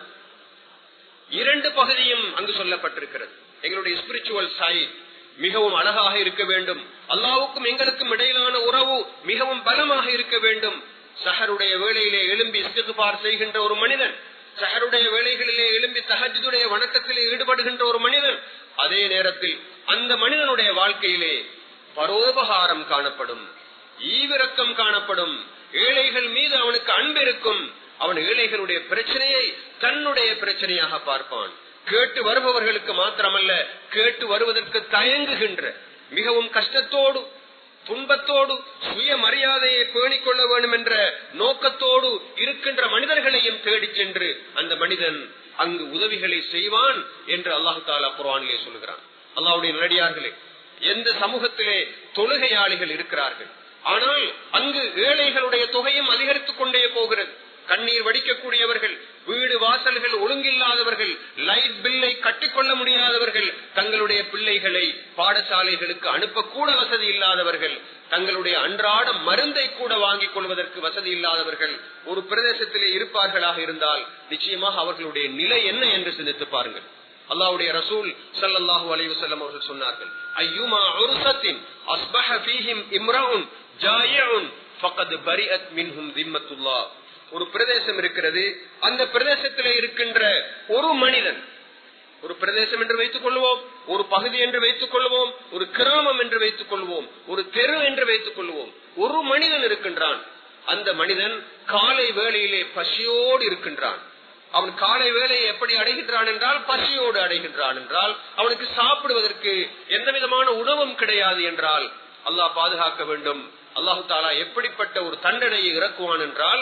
Speaker 1: இரண்டு பகுதியும் அங்கு சொல்லப்பட்டிருக்கிறது எங்களுடைய ஸ்பிரிச்சுவல் சைட் மிகவும் அழகாக இருக்க வேண்டும் அல்லாவுக்கும் எங்களுக்கும் இடையிலான உறவு மிகவும் பலமாக இருக்க வேண்டும் சஹருடைய வேளையிலே எழும்பி இஸ்திகுபார் செய்கின்ற ஒரு மனிதன் சஹருடைய வேளைகளிலே எழும்பி தஹஜுடைய வணக்கத்திலே ஈடுபடுகின்ற ஒரு மனிதன் அதே நேரத்தில் அந்த மனிதனுடைய வாழ்க்கையிலே பரோபகாரம் காணப்படும் ஈவிரக்கம் காணப்படும் ஏழைகள் மீது அவனுக்கு அன்பு இருக்கும் அவன் ஏழைகளுடைய பிரச்சனையை தன்னுடைய பிரச்சனையாக பார்ப்பான் கேட்டு வருபவர்களுக்கு மாத்திரமல்ல கேட்டு வருவதற்கு தயங்குகின்ற மிகவும் கஷ்டத்தோடு துன்பத்தோடு சுய மரியாதையை பேணிக் கொள்ள வேண்டும் என்ற நோக்கத்தோடு இருக்கின்ற மனிதர்களையும் தேடிச் சென்று அந்த மனிதன் அங்கு உதவிகளை செய்வான் என்று அல்லாஹு தாலா குரானிலே சொல்கிறான் அல்லாவுடைய நடிகார்களே எந்த சமூகத்திலே தொழுகையாளிகள் இருக்கிறார்கள் ஆனால் அங்கு ஏழைகளுடைய தொகையும் அதிகரித்துக் கொண்டே போகிறது கண்ணீர் வடிக்கக்கூடியவர்கள் வீடு வாசல்கள் ஒழுங்கில்லாதவர்கள் லைட் பில்லை கட்டிக்கொள்ள முடியாதவர்கள் தங்களுடைய பிள்ளைகளை பாடசாலைகளுக்கு அனுப்பக்கூட வசதி இல்லாதவர்கள் தங்களுடைய அன்றாட மருந்தை கூட வாங்கிக் கொள்வதற்கு வசதி இல்லாதவர்கள் ஒரு பிரதேசத்திலே இருப்பார்களாக இருந்தால் நிச்சயமாக அவர்களுடைய நிலை என்ன என்று சிந்தித்து பாருங்கள் அல்லாவுடைய ரசூல் சல்லாஹூ அலைவசல்லம் அவர்கள் சொன்னார்கள் ஐயுமா உருசத்தின் அஸ்பஹ ஃபீஹிம் இம்ரவுன் ஜாயிஉன் ஃபகத் பரிஅத் மின்ஹும் திம்மத்துல்லாஹ் ஒரு பிரதேசம் இருக்கிறது அந்த பிரதேசத்தில் இருக்கின்ற ஒரு மனிதன் ஒரு பிரதேசம் என்று வைத்துக் கொள்வோம் ஒரு பகுதி என்று வைத்துக் கொள்வோம் ஒரு கிராமம் என்று வைத்துக் கொள்வோம் ஒரு தெரு என்று வைத்துக் கொள்வோம் ஒரு மனிதன் இருக்கின்றான் அந்த மனிதன் காலை வேளையிலே பசியோடு இருக்கின்றான் அவன் காலை வேலையை எப்படி அடைகின்றான் என்றால் பசியோடு அடைகின்றான் என்றால் அவனுக்கு சாப்பிடுவதற்கு எந்த விதமான உணவும் கிடையாது என்றால் அல்லாஹ் பாதுகாக்க வேண்டும் அல்லாஹு தாலா எப்படிப்பட்ட ஒரு தண்டனையை இறக்குவான் என்றால்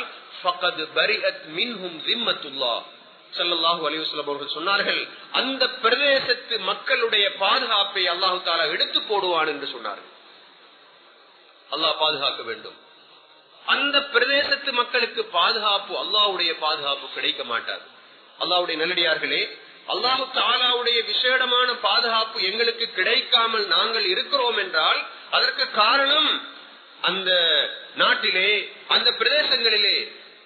Speaker 1: சல்லாஹூ அலிவசலம் அவர்கள் சொன்னார்கள் அந்த பிரதேசத்து மக்களுடைய பாதுகாப்பை அல்லாஹு தாலா எடுத்து போடுவான் என்று சொன்னார்கள் அல்லாஹ் பாதுகாக்க வேண்டும் அந்த பிரதேசத்து மக்களுக்கு பாதுகாப்பு அல்லாவுடைய பாதுகாப்பு கிடைக்க மாட்டாது அல்லாவுடைய நல்லடியார்களே அல்லாஹு தாலாவுடைய விசேடமான பாதுகாப்பு எங்களுக்கு கிடைக்காமல் நாங்கள் இருக்கிறோம் என்றால் அதற்கு காரணம் அந்த நாட்டிலே அந்த பிரதேசங்களிலே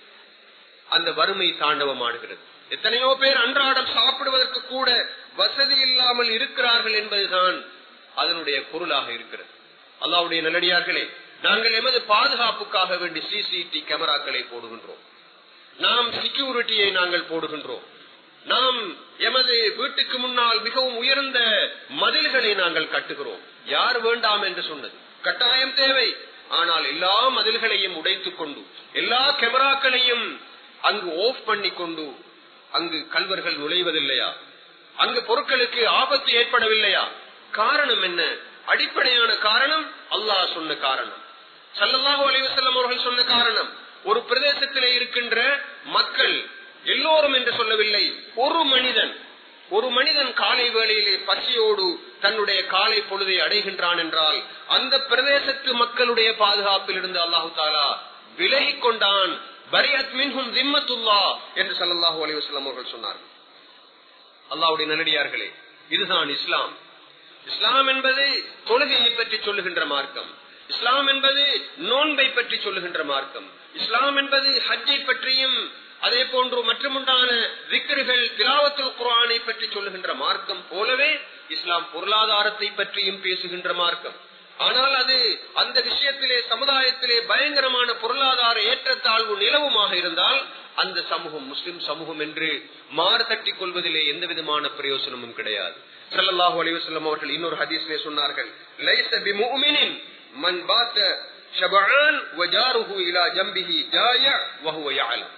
Speaker 1: அந்த வறுமை தாண்டவமாடுகிறது எத்தனையோ பேர் அன்றாடம் சாப்பிடுவதற்கு கூட வசதி இல்லாமல் இருக்கிறார்கள் என்பதுதான் அதனுடைய பொருளாக இருக்கிறது அல்லாவுடைய நல்லடியார்களே நாங்கள் எமது பாதுகாப்புக்காக வேண்டி சிசிடி கேமராக்களை போடுகின்றோம் நாம் செக்யூரிட்டியை நாங்கள் போடுகின்றோம் நாம் எமது வீட்டுக்கு முன்னால் மிகவும் உயர்ந்த மதில்களை நாங்கள் கட்டுகிறோம் யார் வேண்டாம் என்று சொன்னது கட்டாயம் தேவை ஆனால் எல்லா மதில்களையும் உடைத்துக் கொண்டு எல்லா கேமராக்களையும் அங்கு ஆஃப் பண்ணி கொண்டு அங்கு கல்வர்கள் நுழைவதில்லையா அங்கு பொருட்களுக்கு ஆபத்து ஏற்படவில்லையா காரணம் என்ன அடிப்படையான காரணம் அல்லாஹ் சொன்ன காரணம் சல்லல்லாஹு அலைவசல்லம் அவர்கள் சொன்ன காரணம் ஒரு பிரதேசத்திலே இருக்கின்ற மக்கள் எல்லோரும் என்று சொல்லவில்லை ஒரு மனிதன் ஒரு மனிதன் காலை வேளையிலே பசியோடு தன்னுடைய காலை பொழுதை அடைகின்றான் என்றால் அந்த பிரதேசத்து மக்களுடைய பாதுகாப்பில் இருந்து அல்லாஹு தாலா விலகி கொண்டான் பரியத் மின்ஹும் திம்மத்துல்லா என்று சல்லாஹூ அலைவசல்லம் அவர்கள் சொன்னார்கள் அல்லாவுடைய நல்லடியார்களே இதுதான் இஸ்லாம் இஸ்லாம் என்பது தொழுகையை பற்றி சொல்லுகின்ற மார்க்கம் இஸ்லாம் என்பது நோன்பை பற்றி சொல்லுகின்ற மார்க்கம் இஸ்லாம் என்பது ஹஜ்ஜை பற்றியும் அதே போன்று மற்றுமுண்டான விக்கிர்கள் திலாவத்துல் குரானை பற்றி சொல்லுகின்ற மார்க்கம் போலவே இஸ்லாம் பொருளாதாரத்தை பற்றியும் பேசுகின்ற மார்க்கம் ஆனால் அது அந்த விஷயத்திலே சமுதாயத்திலே பயங்கரமான பொருளாதார ஏற்றத்தாழ்வு நிலவுமாக இருந்தால் அந்த சமூகம் முஸ்லிம் சமூகம் என்று மாறு தட்டி கொள்வதிலே எந்த விதமான பிரயோசனமும் கிடையாது சல்லாஹூ அலிவசல்லம் அவர்கள் இன்னொரு ஹதீஸ்லே சொன்னார்கள் லைச பிமுமினின் மன் பாத்த ஷபஆன் வஜாருஹு இலா ஜம்பிஹி ஜாய வஹுவ யஅலம்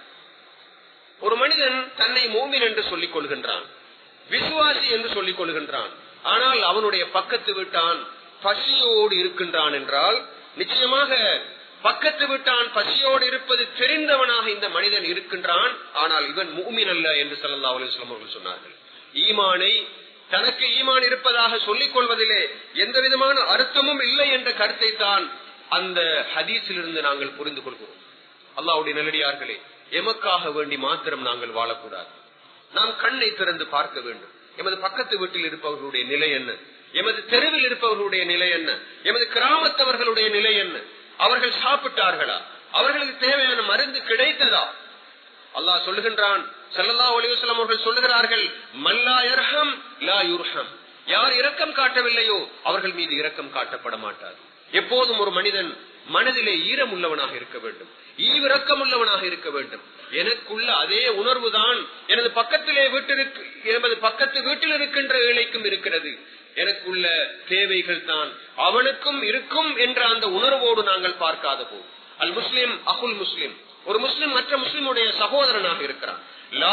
Speaker 1: ஒரு மனிதன் தன்னை மூமின் என்று சொல்லிக் கொள்கின்றான் விசுவாசி என்று சொல்லிக் கொள்கின்றான் ஆனால் அவனுடைய பக்கத்து விட்டான் பசியோடு இருக்கின்றான் என்றால் நிச்சயமாக பக்கத்து விட்டான் பசியோடு இருப்பது தெரிந்தவனாக இந்த மனிதன் இருக்கின்றான் ஆனால் இவன் மூமின் அல்ல என்று சல்லா அலுவலம் அவர்கள் சொன்னார்கள் ஈமானை தனக்கு ஈமான் இருப்பதாக சொல்லிக் கொள்வதிலே எந்த விதமான அர்த்தமும் இல்லை என்ற கருத்தை தான் அந்த ஹதீஸிலிருந்து நாங்கள் புரிந்து கொள்கிறோம் அல்லாவுடைய நல்லடியார்களே எமக்காக வேண்டி மாத்திரம் நாங்கள் வாழக்கூடாது நாம் கண்ணை திறந்து பார்க்க வேண்டும் எமது பக்கத்து வீட்டில் இருப்பவர்களுடைய நிலை என்ன எமது தெருவில் இருப்பவர்களுடைய நிலை என்ன எமது கிராமத்தவர்களுடைய நிலை என்ன அவர்கள் சாப்பிட்டார்களா அவர்களுக்கு தேவையான மருந்து கிடைத்ததா அல்லாஹ் சொல்லுகின்றான் சல்லல்லா ஒலிவசலம் அவர்கள் சொல்லுகிறார்கள் மல்லா இரகம் லா யுர்ஹம் யார் இரக்கம் காட்டவில்லையோ அவர்கள் மீது இரக்கம் காட்டப்பட மாட்டார் எப்போதும் ஒரு மனிதன் மனதிலே ஈரம் உள்ளவனாக இருக்க வேண்டும் ஈவிரக்கம் உள்ளவனாக இருக்க வேண்டும் எனக்குள்ள அதே உணர்வு தான் எனது பக்கத்திலே வீட்டிற்கு எனது பக்கத்து வீட்டில் இருக்கின்ற ஏழைக்கும் இருக்கிறது எனக்குள்ள தேவைகள் தான் அவனுக்கும் இருக்கும் என்ற அந்த உணர்வோடு நாங்கள் பார்க்காத போ அல் முஸ்லிம் அகுல் முஸ்லிம் ஒரு முஸ்லிம் மற்ற முஸ்லிமுடைய சகோதரனாக இருக்கிறான்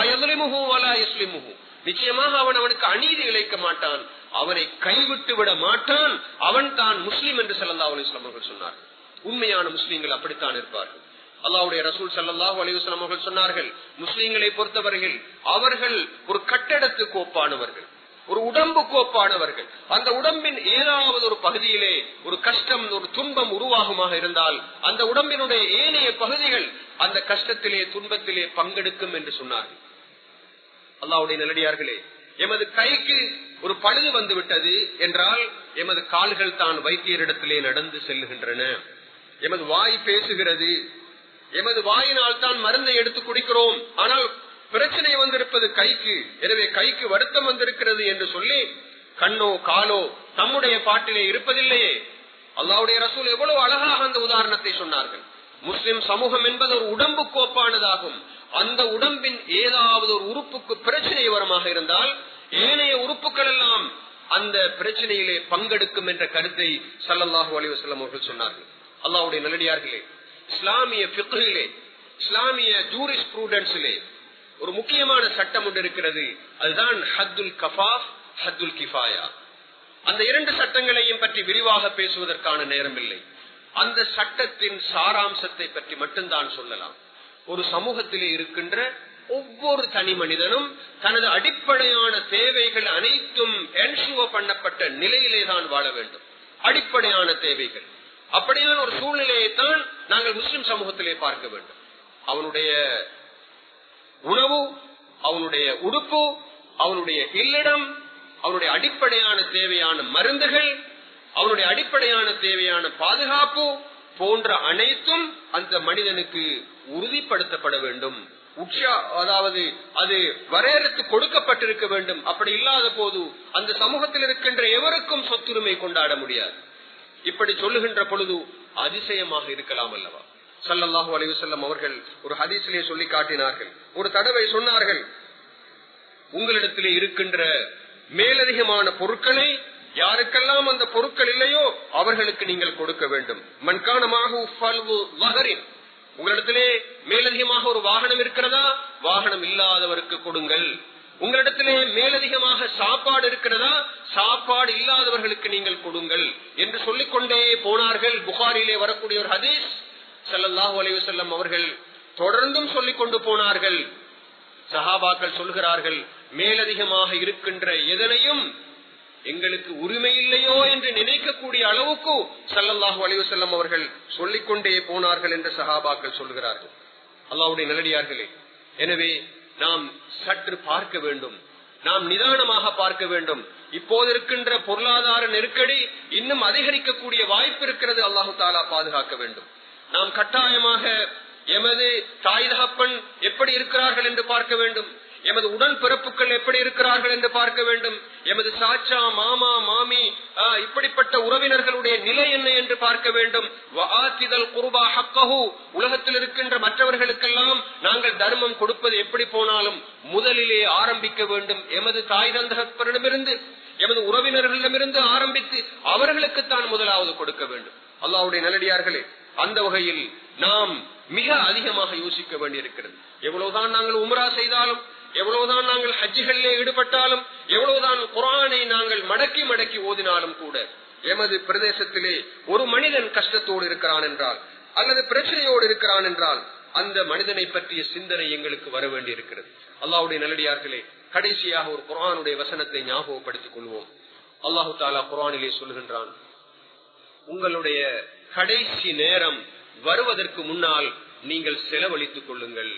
Speaker 1: நிச்சயமாக அவன் அவனுக்கு அநீதி இழைக்க மாட்டான் அவனை கைவிட்டு விட மாட்டான் அவன் தான் முஸ்லிம் என்று சல்லா அலிஸ்லாம் அவர்கள் சொன்னார் உண்மையான முஸ்லீம்கள் அப்படித்தான் இருப்பார்கள் அல்லாவுடைய ரசூல் சல்லாஹூ அலிவசலம் அவர்கள் சொன்னார்கள் முஸ்லீம்களை பொறுத்தவர்கள் அவர்கள் ஒரு கட்டடத்துக்கு ஒப்பானவர்கள் ஒரு உடம்பு கோப்பானவர்கள் அந்த உடம்பின் ஏதாவது ஒரு பகுதியிலே ஒரு கஷ்டம் ஒரு துன்பம் உருவாகுமாக இருந்தால் அந்த உடம்பினுடைய ஏனைய பகுதிகள் அந்த கஷ்டத்திலே துன்பத்திலே பங்கெடுக்கும் என்று சொன்னார்கள் அல்லாவுடைய நல்லடியார்களே எமது கைக்கு ஒரு பழுது வந்து விட்டது என்றால் எமது கால்கள் தான் வைத்தியரிடத்திலே நடந்து செல்லுகின்றன எமது வாய் பேசுகிறது எமது வாயினால் தான் மருந்தை எடுத்து குடிக்கிறோம் ஆனால் பிரச்சனை வந்திருப்பது கைக்கு எனவே கைக்கு வருத்தம் வந்திருக்கிறது என்று சொல்லி கண்ணோ காலோ தம்முடைய பாட்டிலே இருப்பதில்லையே அல்லாவுடைய ரசூல் எவ்வளவு அழகாக அந்த உதாரணத்தை சொன்னார்கள் முஸ்லிம் சமூகம் என்பது ஒரு உடம்பு கோப்பானதாகும் அந்த உடம்பின் ஏதாவது ஒரு உறுப்புக்கு பிரச்சனை வரமாக இருந்தால் ஏனைய உறுப்புகள் எல்லாம் அந்த பிரச்சனையிலே பங்கெடுக்கும் என்ற கருத்தை சல்லல்லாஹு அலிவசல்லம் அவர்கள் சொன்னார்கள் அல்லாவுடைய நல்லடியார்களே இஸ்லாமிய பிக்கிலே இஸ்லாமிய ஜூரிஸ் ப்ரூடன்ஸிலே ஒரு முக்கியமான சட்டம் ஒன்று இருக்கிறது அதுதான் ஹத்துல் கஃபாஃப் ஹத்துல் கிஃபாயா அந்த இரண்டு சட்டங்களையும் பற்றி விரிவாக பேசுவதற்கான நேரம் இல்லை அந்த சட்டத்தின் சாராம்சத்தை பற்றி மட்டும்தான் சொல்லலாம் ஒரு சமூகத்திலே இருக்கின்ற ஒவ்வொரு தனி மனிதனும் தனது அடிப்படையான தேவைகள் அனைத்தும் என்ஷுவ பண்ணப்பட்ட நிலையிலே தான் வாழ வேண்டும் அடிப்படையான தேவைகள் அப்படியான ஒரு சூழ்நிலையை தான் நாங்கள் முஸ்லிம் சமூகத்திலே பார்க்க வேண்டும் அவனுடைய உணவு அவனுடைய உடுப்பு அவனுடைய இல்லிடம் அவனுடைய அடிப்படையான தேவையான மருந்துகள் அவனுடைய அடிப்படையான தேவையான பாதுகாப்பு போன்ற அனைத்தும் அந்த மனிதனுக்கு உறுதிப்படுத்தப்பட வேண்டும் உற்சா அதாவது அது வரையறுத்து கொடுக்கப்பட்டிருக்க வேண்டும் அப்படி இல்லாத போது அந்த சமூகத்தில் இருக்கின்ற எவருக்கும் சொத்துரிமை கொண்டாட முடியாது இப்படி சொல்லுகின்ற பொழுது அதிசயமாக இருக்கலாம் அல்லவா சல்லல்லாஹு அலைவசல்லம் அவர்கள் ஒரு ஹதீசிலே சொல்லி காட்டினார்கள் ஒரு தடவை சொன்னார்கள் உங்களிடத்திலே இருக்கின்ற மேலதிகமான பொருட்களை யாருக்கெல்லாம் அந்த பொருட்கள் இல்லையோ அவர்களுக்கு நீங்கள் கொடுக்க வேண்டும் மண்காணமாக உங்களிடத்திலே மேலதிகமாக ஒரு வாகனம் இருக்கிறதா வாகனம் இல்லாதவருக்கு கொடுங்கள் உங்களிடத்திலே மேலதிகமாக சாப்பாடு இருக்கிறதா சாப்பாடு இல்லாதவர்களுக்கு நீங்கள் கொடுங்கள் என்று சொல்லிக்கொண்டே போனார்கள் புகாரிலே வரக்கூடிய ஒரு ஹதீஸ் சல்லாஹூ அலைவசல்லம் அவர்கள் தொடர்ந்தும் சொல்லிக் கொண்டு போனார்கள் சஹாபாக்கள் சொல்கிறார்கள் மேலதிகமாக இருக்கின்ற எதனையும் எங்களுக்கு உரிமை இல்லையோ என்று நினைக்கக்கூடிய அளவுக்கு சல்லல்லாஹு அலைவசல்லம் அவர்கள் சொல்லிக்கொண்டே போனார்கள் என்று சஹாபாக்கள் சொல்கிறார்கள் அல்லாவுடைய நிலடியார்களே எனவே நாம் சற்று பார்க்க வேண்டும் நாம் நிதானமாக பார்க்க வேண்டும் இப்போது இருக்கின்ற பொருளாதார நெருக்கடி இன்னும் அதிகரிக்கக்கூடிய வாய்ப்பு இருக்கிறது அல்லாஹு தாலா பாதுகாக்க வேண்டும் நாம் கட்டாயமாக எமது தாய் தகப்பன் எப்படி இருக்கிறார்கள் என்று பார்க்க வேண்டும் எமது உடன் பிறப்புகள் எப்படி இருக்கிறார்கள் என்று பார்க்க வேண்டும் எமது சாச்சா மாமா மாமி இப்படிப்பட்ட உறவினர்களுடைய நிலை என்ன என்று பார்க்க வேண்டும் உலகத்தில் இருக்கின்ற மற்றவர்களுக்கெல்லாம் நாங்கள் தர்மம் கொடுப்பது எப்படி போனாலும் முதலிலே ஆரம்பிக்க வேண்டும் எமது தாய் தந்தகப்பரிடமிருந்து எமது உறவினர்களிடமிருந்து ஆரம்பித்து அவர்களுக்குத்தான் முதலாவது கொடுக்க வேண்டும் அல்லாவுடைய நல்லடியார்களே அந்த வகையில் நாம் மிக அதிகமாக யோசிக்க வேண்டியிருக்கிறது எவ்வளவுதான் நாங்கள் உம்ரா செய்தாலும் எவ்வளவுதான் நாங்கள் ஹஜ்ஜிகளிலே ஈடுபட்டாலும் எவ்வளவுதான் குரானை நாங்கள் மடக்கி மடக்கி ஓதினாலும் கூட எமது பிரதேசத்திலே ஒரு மனிதன் கஷ்டத்தோடு இருக்கிறான் என்றால் அல்லது பிரச்சனையோடு இருக்கிறான் என்றால் அந்த மனிதனை பற்றிய சிந்தனை எங்களுக்கு வர வேண்டி இருக்கிறது அல்லாவுடைய நல்லடியார்களே கடைசியாக ஒரு குரானுடைய வசனத்தை ஞாபகப்படுத்திக் கொள்வோம் அல்லாஹு தாலா குரானிலே சொல்கின்றான் உங்களுடைய கடைசி நேரம் வருவதற்கு முன்னால் நீங்கள் செலவழித்துக் கொள்ளுங்கள்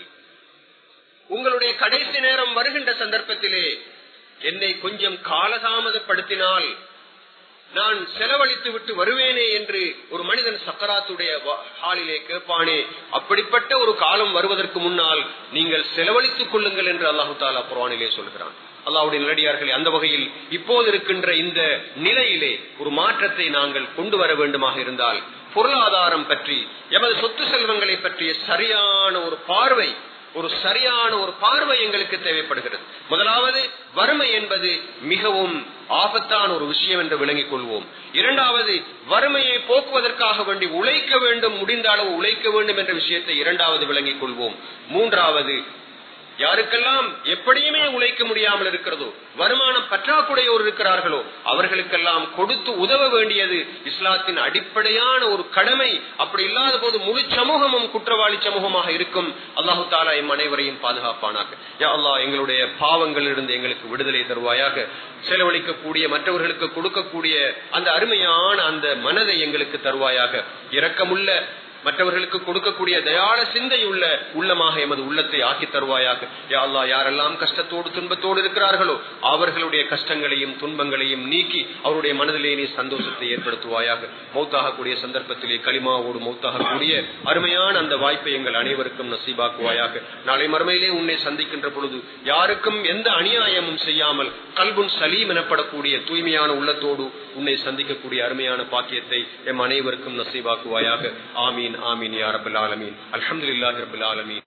Speaker 1: உங்களுடைய கடைசி நேரம் வருகின்ற சந்தர்ப்பத்திலே என்னை கொஞ்சம் காலதாமதப்படுத்தினால் நான் செலவழித்து விட்டு வருவேனே என்று ஒரு மனிதன் சக்கராத்துடைய ஹாலிலே கேட்பானே அப்படிப்பட்ட ஒரு காலம் வருவதற்கு முன்னால் நீங்கள் செலவழித்துக் கொள்ளுங்கள் என்று அல்லாஹு தாலா புராணிலே சொல்கிறான் அல்லாவுடைய நிலடியார்களே அந்த வகையில் இப்போது இருக்கின்ற இந்த நிலையிலே ஒரு மாற்றத்தை நாங்கள் கொண்டு வர வேண்டுமாக இருந்தால் பொருளாதாரம் பற்றி எமது சொத்து செல்வங்களை பற்றிய சரியான ஒரு பார்வை ஒரு சரியான ஒரு பார்வை எங்களுக்கு தேவைப்படுகிறது முதலாவது வறுமை என்பது மிகவும் ஆபத்தான ஒரு விஷயம் என்று விளங்கிக் கொள்வோம் இரண்டாவது வறுமையை போக்குவதற்காக வேண்டி உழைக்க வேண்டும் முடிந்த அளவு உழைக்க வேண்டும் என்ற விஷயத்தை இரண்டாவது விளங்கிக் கொள்வோம் மூன்றாவது யாருக்கெல்லாம் எப்படியுமே உழைக்க முடியாமல் இருக்கிறதோ வருமானம் பற்றாக்குறையோர் இருக்கிறார்களோ அவர்களுக்கெல்லாம் கொடுத்து உதவ வேண்டியது இஸ்லாத்தின் அடிப்படையான ஒரு கடமை அப்படி இல்லாத போது முழு சமூகமும் குற்றவாளி சமூகமாக இருக்கும் அல்லாஹு தாலா எம் அனைவரையும் பாதுகாப்பானாக யா அல்லா எங்களுடைய பாவங்களிலிருந்து எங்களுக்கு விடுதலை தருவாயாக செலவழிக்கக்கூடிய மற்றவர்களுக்கு கொடுக்கக்கூடிய அந்த அருமையான அந்த மனதை எங்களுக்கு தருவாயாக இரக்கமுள்ள மற்றவர்களுக்கு கொடுக்கக்கூடிய தயாள சிந்தையுள்ள உள்ளமாக எமது உள்ளத்தை ஆக்கி தருவாயாக யாழ்லா யாரெல்லாம் கஷ்டத்தோடு துன்பத்தோடு இருக்கிறார்களோ அவர்களுடைய கஷ்டங்களையும் துன்பங்களையும் நீக்கி அவருடைய மனதிலே நீ சந்தோஷத்தை ஏற்படுத்துவாயாக மௌத்தாகக்கூடிய சந்தர்ப்பத்திலே களிமாவோடு மௌத்தாகக்கூடிய அருமையான அந்த வாய்ப்பை எங்கள் அனைவருக்கும் நசீபாக்குவாயாக நாளை மறுமையிலே உன்னை சந்திக்கின்ற பொழுது யாருக்கும் எந்த அநியாயமும் செய்யாமல் கல்புன் சலீம் எனப்படக்கூடிய தூய்மையான உள்ளத்தோடு உன்னை சந்திக்கக்கூடிய அருமையான பாக்கியத்தை எம் அனைவருக்கும் நசீபாக்குவாயாக ஆமீன் آمين آمين يا رب العالمين الحمد لله رب العالمين